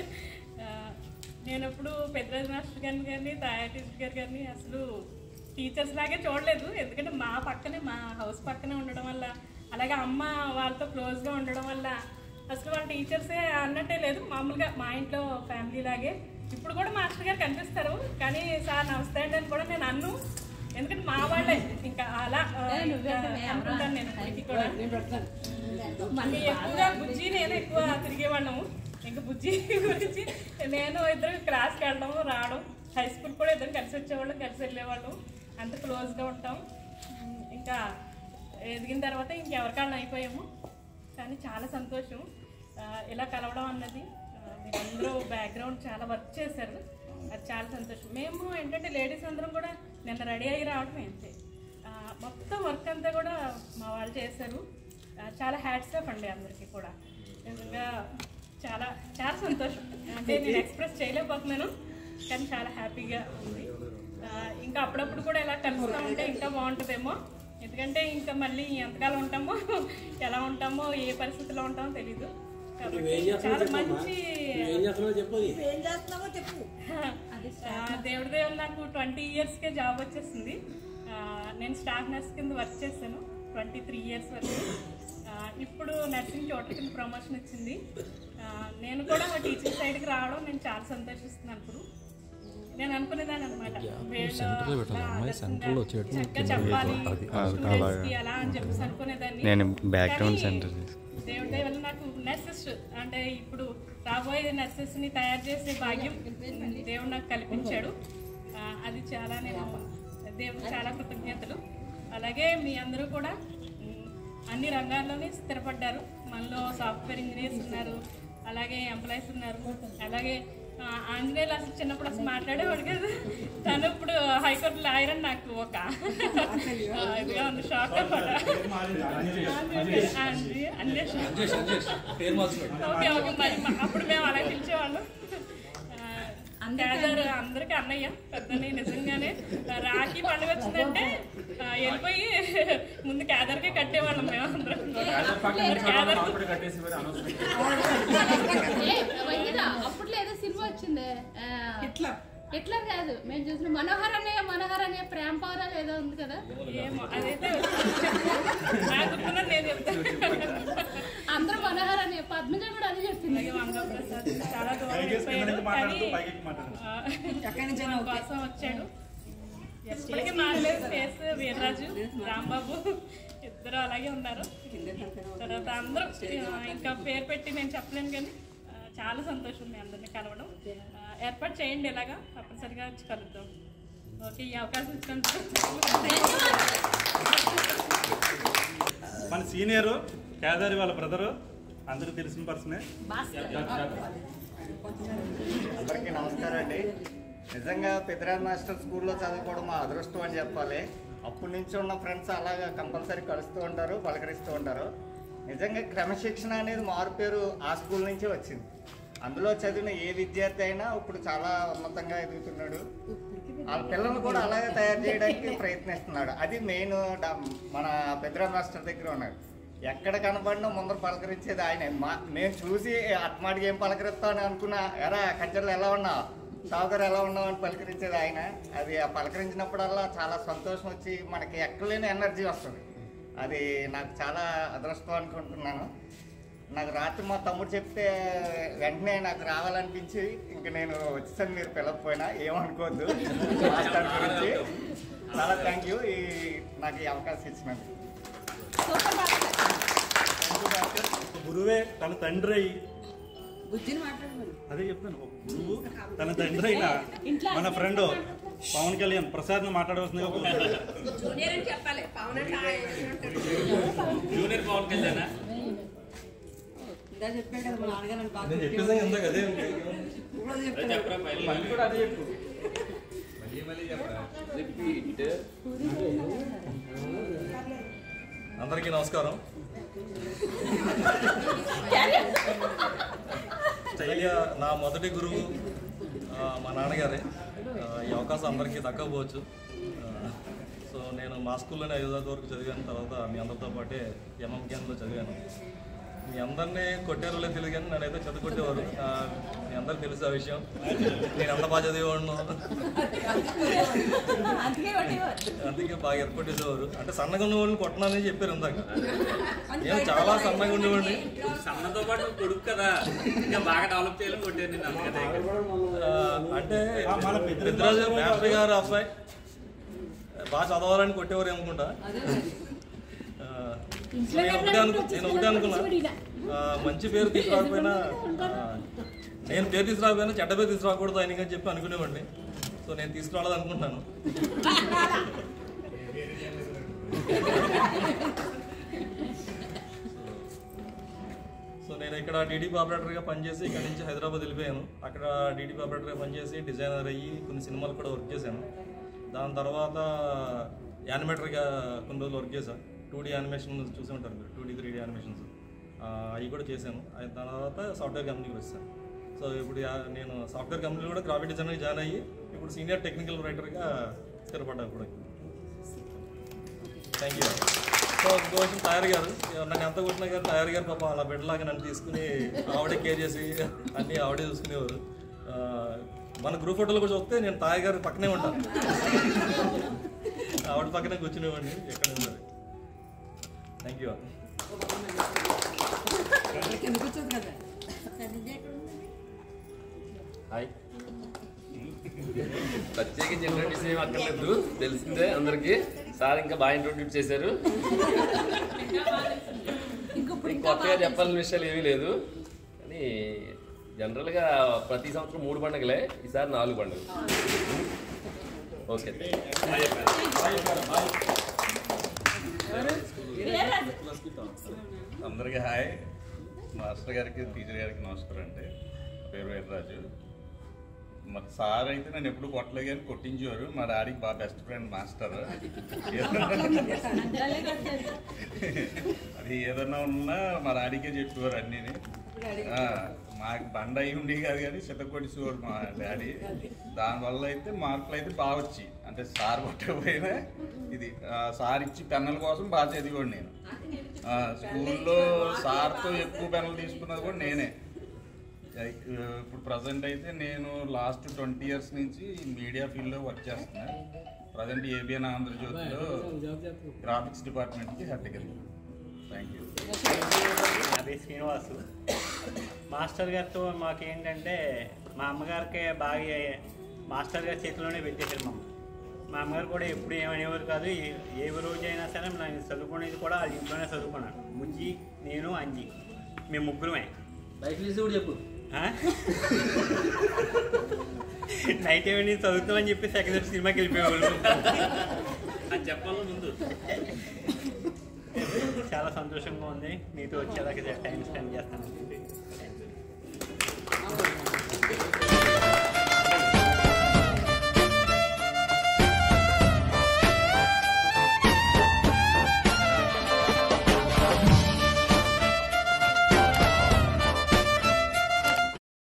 నేను ఎప్పుడు పెద్దరాజు మాస్టర్ గారిని కానీ తాయా టీచర్ గారు కానీ అసలు టీచర్స్ లాగే చూడలేదు ఎందుకంటే మా పక్కనే మా హౌస్ పక్కనే ఉండడం వల్ల అలాగే అమ్మ వాళ్ళతో క్లోజ్గా ఉండడం వల్ల అసలు వాళ్ళ టీచర్సే అన్నట్టే లేదు మామూలుగా మా ఇంట్లో ఫ్యామిలీ లాగే ఇప్పుడు కూడా మాస్టర్ గారు కనిపిస్తారు కానీ సార్ నమస్తే అండి అని కూడా నేను అన్ను ఎందుకంటే మా వాళ్ళే ఇంకా అలా ఆ, ఇంకా అనుకుంటాను నేను ఇప్పటికీ కూడా మళ్ళీ ఎక్కువగా బుజ్జి నేను ఎక్కువ తిరిగేవాళ్ళము ఇంకా బుజ్జి గురించి నేను ఇద్దరు క్లాస్కి వెళ్ళడం రావడం హై స్కూల్ కూడా ఇద్దరు కలిసి వచ్చేవాళ్ళం కలిసి వెళ్ళేవాళ్ళం అంత క్లోజ్గా ఉంటాం ఉమ్, ఇంకా ఎదిగిన తర్వాత ఇంకెవరికాళ్ళం అయిపోయాము కానీ చాలా సంతోషం ఆ, ఇలా కలవడం అన్నది ఆ, మీరందరూ బ్యాక్గ్రౌండ్ చాలా వర్క్ చేశారు అది చాలా సంతోషం మేము ఏంటంటే లేడీస్ అందరం కూడా నిన్న రెడీ అయ్యి రావడమే అంతే ఆ, మొత్తం వర్క్ అంతా కూడా మా వాళ్ళు చేశారు ఆ, చాలా హ్యాట్స్ ఆఫ్ అండి అందరికీ కూడా నిజంగా చాలా చాలా సంతోషం అంటే నేను ఎక్స్ప్రెస్ చేయలేకపోతున్నాను కానీ చాలా హ్యాపీగా ఉంది ఆ, ఇంకా అప్పుడప్పుడు కూడా ఇలా కలుస్తూ ఉంటే ఇంకా బాగుంటుందేమో ఎందుకంటే ఇంకా మళ్ళీ ఎంతకాలం ఉంటామో ఎలా ఉంటామో ఏ పరిస్థితిలో ఉంటామో తెలీదు కాబట్టి నువ్వేం చేస్తున్నావో చాలా చెప్పమ్మా. మంచి నువ్వేం చేస్తున్నావో చెప్పు అది. ఏం చేస్తున్నావో చెప్పు ఆ, దేవుడి దేవుడు నాకు ట్వంటీ ఇయర్స్కే జాబ్ వచ్చేసింది ఆ, నేను స్టాఫ్ నర్స్ కింద వర్క్ చేశాను ట్వంటీ త్రీ ఇయర్స్ వరకు ఆ, ఇప్పుడు నర్సింగ్ చోట కింద ప్రమోషన్ వచ్చింది ఆ, నేను కూడా టీచింగ్ సైడ్కి రావడం నేను చాలా సంతోషిస్తున్నాను ఇప్పుడు నేను అనుకునేదాన్ని అనమాట సెంటర్లో పెట్టాలి అమ్మాయి సెంటర్లో వచ్చేటట్టు చక్కగా కింద చెప్పాలి అది ఆ- స్టూడెంట్స్కి అలాగా అలా అని చెప్పేసి అనుకునేదాన్ని నేను బ్యాక్గ్రౌండ్ కానీ సెంటర్ చేసి దేవుడి దయ వల్ల నాకు నర్సెస్ అంటే ఇప్పుడు రాబోయే nurses ని తయారు చేసే భాగ్యం దేవుడు నాకు కల్పించాడు ఆ, అది చాలా నేను దేవుడు చాలా కృతజ్ఞతలు అలాగే మీ అందరూ కూడా ఉమ్, అన్ని రంగాల్లోనే స్థిరపడ్డారు మనలో సాఫ్ట్వేర్ ఇంజనీర్స్ ఉన్నారు అలాగే ఎంప్లాయీస్ ఉన్నారు అలాగే ఆ, ఆంజనేయులు అసలు చిన్నప్పుడు అసలు మాట్లాడేవాడు కదా తను ఇప్పుడు హైకోర్టు లాయర్ అని నాకు ఒక ఆ, ఇదిగా ఉంది షాక్ అనమాట అంజీ అన్వేష్ ఓకే ఓకే మరి మ- అప్పుడు మేము అలా పిలిచేవాళ్ళం ఆ, కేదార్ అందరికి అన్నయ్య పెద్దని నిజంగానే రాఖీ పండుగ వచ్చిందంటే ఆ, వెళ్ళిపోయి ముందు కేదార్కే కట్టేవాళ్ళం మేము అందరం కేదార్ ఏ, వంగిత, అప్పట్లో ఏదో సినిమా వచ్చింది హిట్లర్ హిట్లర్ కాదు మేము చూసిన మనోహర్ అనే మనోహర్ అనే ప్రేమ పౌరాలు ఏదో ఉంది కదా ఏమో అదైతే నాకు గుర్తున్నది నేను చెప్తాను అందరూ మనోహర్ అనే పద్మజ కూడా అదే చెప్పింది చాలా దూరం వెళ్ళిపోయాడు కానీ ఆ, మన కోసం వచ్చాడు ఎప్పటికీ మారలేదు ఫేస్ వీర్రాజు రాంబాబు ఇద్దరు అలాగే ఉన్నారు తర్వాత అందరూ ఆ, ఇంకా పేరు పెట్టి నేను చెప్పలేను కానీ ఆ, చాలా సంతోషం మీ అందరినీ కలవడం ఆ, ఏర్పాటు చేయండి ఇలాగా తప్పనిసరిగా వచ్చి కలుద్దాం ఓకే ఈ అవకాశం ఇచ్చినందుకు మన సీనియరు కేదారి వాళ్ళ బ్రదరు అందరికి తెలిసిన పర్సనే అందరికీ నమస్కారం అండి నిజంగా పెద్దరాజ్ మాస్టర్ స్కూల్లో చదువుకోవడం మా అదృష్టం అని చెప్పాలి అప్పటి నుంచి ఉన్న ఫ్రెండ్స్ అలాగా కంపల్సరీ కలుస్తూ ఉంటారు పలకరిస్తూ ఉంటారు నిజంగా క్రమశిక్షణ అనేది మారుపేరు ఆ స్కూల్ నుంచే వచ్చింది అందులో చదివిన ఏ విద్యార్థి అయినా ఇప్పుడు చాలా ఉన్నతంగా ఎదుగుతున్నాడు ఆ పిల్లలు కూడా అలాగే తయారు చేయడానికి ప్రయత్నిస్తున్నాడు అది మెయిన్ మన పెద్దరాజ్ మాస్టర్ దగ్గర ఉన్నాడు ఎక్కడ కనబడినా ముందర పలకరించేది ఆయనే మా మేము చూసి అట్మాడికి ఏం పలకరిస్తామని అనుకున్నా ఎరా కంచెలు ఎలా ఉన్నావు సాగర్ ఎలా ఉన్నావు అని పలకరించేది ఆయన అది ఆ పలకరించినప్పుడల్లా చాలా సంతోషం వచ్చి మనకి ఎక్కలేని ఎనర్జీ వస్తుంది అది నాకు చాలా అదృష్టం అనుకుంటున్నాను నాకు రాత్రి మా తమ్ముడు చెప్తే వెంటనే నాకు రావాలనిపించి ఇంక నేను వచ్చేసాను మీరు పిలవకపోయినా ఏమనుకోవద్దు మాస్టర్ గురించి చాలా థ్యాంక్ యూ ఈ నాకు ఈ అవకాశం ఇచ్చినందుకు గురువే తన తండ్రి అయి బుజ్జిని మాట్లాడమని అదే చెప్తాను ఒక గురువు తన తండ్రి అయిన మన ఫ్రెండ్ పవన్ కళ్యాణ్ ప్రసాద్ మాట్లాడవలసిందిగా కోరుతున్నాను. జూనియర్ అని చెప్పాలి పవన్ అంటే ఆయన జూనియర్ పవన్ కళ్యాణ్ ఇందా చెప్పాడు కదా మా నాన్నగారు నన్ను బాగా నేను చెప్పేసాను ఇందాక అదే ఉంది. ఇప్పుడు అదే చెప్తాను. చెప్పరా మళ్ళీ మళ్ళీ కూడా అదే చెప్పు మళ్ళీ మళ్ళీ చెప్పరా అందరికీ నమస్కారం స్టైల్గా నా మొదటి గురువు ఆ, మా నాన్నగారే ఆ, ఈ అవకాశం అందరికీ దక్కకపోవచ్చు ఆ, సో నేను మా స్కూల్లోనే ఐదో తరగతి వరకు చదివాను తర్వాత మీ అందరితో పాటే ఎంఎంకేఎన్లో చదివాను మీ అందరినీ కొట్టారో లేదో తెలియదు కానీ నన్ను అయితే చదువుకొట్టేవారు ఆ, మీ అందరికీ తెలుసు ఆ విషయం నేను అంత బాగా చదివేవాడిను అందుకే కొట్టేవారు. అందుకే బాగా ఏర్పట్టేసేవారు అంటే సన్నగా ఉన్న వాళ్ళని కొట్టనని చెప్పారు ఇందాక నేను చాలా సన్నగా ఉండేవాడిని సన్నతో పాటు నువ్వు కొడుకు కదా ఇంకా బాగా డెవలప్ చేయాలని కొట్టాను నేను అందుకనే ఆ, అంటే పెద్దరాజు మాస్టర్ గారు అబ్బాయి బాగా చదవాలని కొట్టేవారు అనుకుంటా ఆ, నేను ఒకటే అనుకు నేను ఒకటే అనుకున్నా ఆ, మంచి పేరు తీసుకురాకపోయినా ఆ, నేను పేరు తీసుకురాకపోయినా చెడ్డ పేరు తీసుకురాకూడదు ఆయనకి అని చెప్పి అనుకునేవాడిని సో నేను తీసుకురాలేదు అనుకుంటున్నాను సో నేను ఇక్కడ టీడీపీ ఆపరేటర్గా పనిచేసి ఇక్కడ నుంచి హైదరాబాద్ వెళ్ళిపోయాను అక్కడ టీడీపీ ఆపరేటర్గా పనిచేసి డిజైనర్ అయ్యి కొన్ని సినిమాలు కూడా వర్క్ చేశాను దాని తర్వాత యానిమేటర్గా కొన్ని రోజులు వర్క్ చేశాను టూ డీ యానిమేషన్ చూసి ఉంటారు మీరు two D three D animations అవి కూడా చేశాను అయిన తర్వాత సాఫ్ట్వేర్ కంపెనీకి వచ్చాను సో ఇప్పుడు యా- నేను సాఫ్ట్వేర్ కంపెనీలో కూడా గ్రాఫిక్ డిజైనర్ జాయిన్ అయ్యి ఇప్పుడు సీనియర్ టెక్నికల్ రైటర్గా స్థిరపడ్డాను ఇప్పుడు థ్యాంక్ యూ సో ఇంకో విషయం తయారు గారు నన్ను ఎంత కొట్టినా గారు తయారు గారు పాప అలా బిడ్డలాగా నన్ను తీసుకుని ఆవిడే కేర్ చేసి అన్నీ ఆవిడే చూసుకునేవారు ఆ, మన గ్రూప్ ఫోటోలో కూడా చూస్తే నేను తాయి గారి పక్కనే ఉంటాను ఆవిడ పక్కనే కూర్చునేవాడిని ఎక్కడ ఉన్నారు థ్యాంక్ యూ కింద కూర్చోదు కదా హాయ్ ప్రత్యేకించి ఇంట్రొడ్యూస్ ఏం అక్కర్లేదు తెలిసిందే అందరికి సార్ ఇంకా బాగా ఇంట్రొడ్యూస్ చేశారు కొత్తగా చెప్పాల్సిన విషయాలు ఏమీ లేదు కానీ జనరల్గా ప్రతి సంవత్సరం మూడు పండుగలే ఈసారి నాలుగు పండుగలు ఓకే అందరికీ హాయ్ మాస్టర్ గారికి టీచర్ గారికి నమస్కారం అండి నా పేరు వీరరాజు మరి సార్ అయితే నేను ఎప్పుడు కొట్టలేదు కానీ కొట్టించేవారు మా డాడీకి బాగా బెస్ట్ ఫ్రెండ్ మాస్టర్ అది ఏదన్నా ఉన్నా మా డాడీకే చెప్పేవారు అన్నీ మాకు బండ అయి ఉండి కాదు కానీ చిత్తకొట్టిసేవారు మా డాడీ దానివల్ల అయితే మార్కులు అయితే బాగా వచ్చి అంటే సార్ కొట్టకపోయినా ఇది ఆ, సార్ ఇచ్చి పెన్నుల కోసం బాగా చదివాడు నేను ఆ, స్కూల్లో సార్తో ఎక్కువ పెన్నులు తీసుకున్నది కూడా నేనే లైక్, ఇప్పుడు ప్రజెంట్ అయితే నేను లాస్ట్ ట్వంటీ ఇయర్స్ నుంచి మీడియా ఫీల్డ్లో వర్క్ చేస్తున్నా ప్రజెంట్ ఏబిఎన్ ఆంధ్రజ్యోతిలో గ్రాఫిక్స్ డిపార్ట్మెంట్కి హెడ్ కింద థ్యాంక్ యూ అది శ్రీనివాసు మాస్టర్ గారితో మాకేంటంటే మా అమ్మగారికి బాగా మాస్టర్ గారి చేతిలోనే పెట్టేశారు మమ్మ మా అమ్మగారు కూడా ఎప్పుడు ఏమనేవారు కాదు ఏ- ఏ రోజైనా సరే నేను చదువుకునేది కూడా వాళ్ళ ఇంట్లోనే చదువుకున్నాను బుజ్జి నేను అంజి మేము ముగ్గురమే బైక్ తీసి కూడా చెప్పు నైట్ ఏమైనా చదువుతామని చెప్పి సెకండ్ ఇయర్ సినిమాకి వెళ్ళిపోయేవాళ్ళు అది చెప్పాలి ముందు చాలా సంతోషంగా ఉంది మీతో వచ్చేదాకా టైం స్పెండ్ చేస్తాను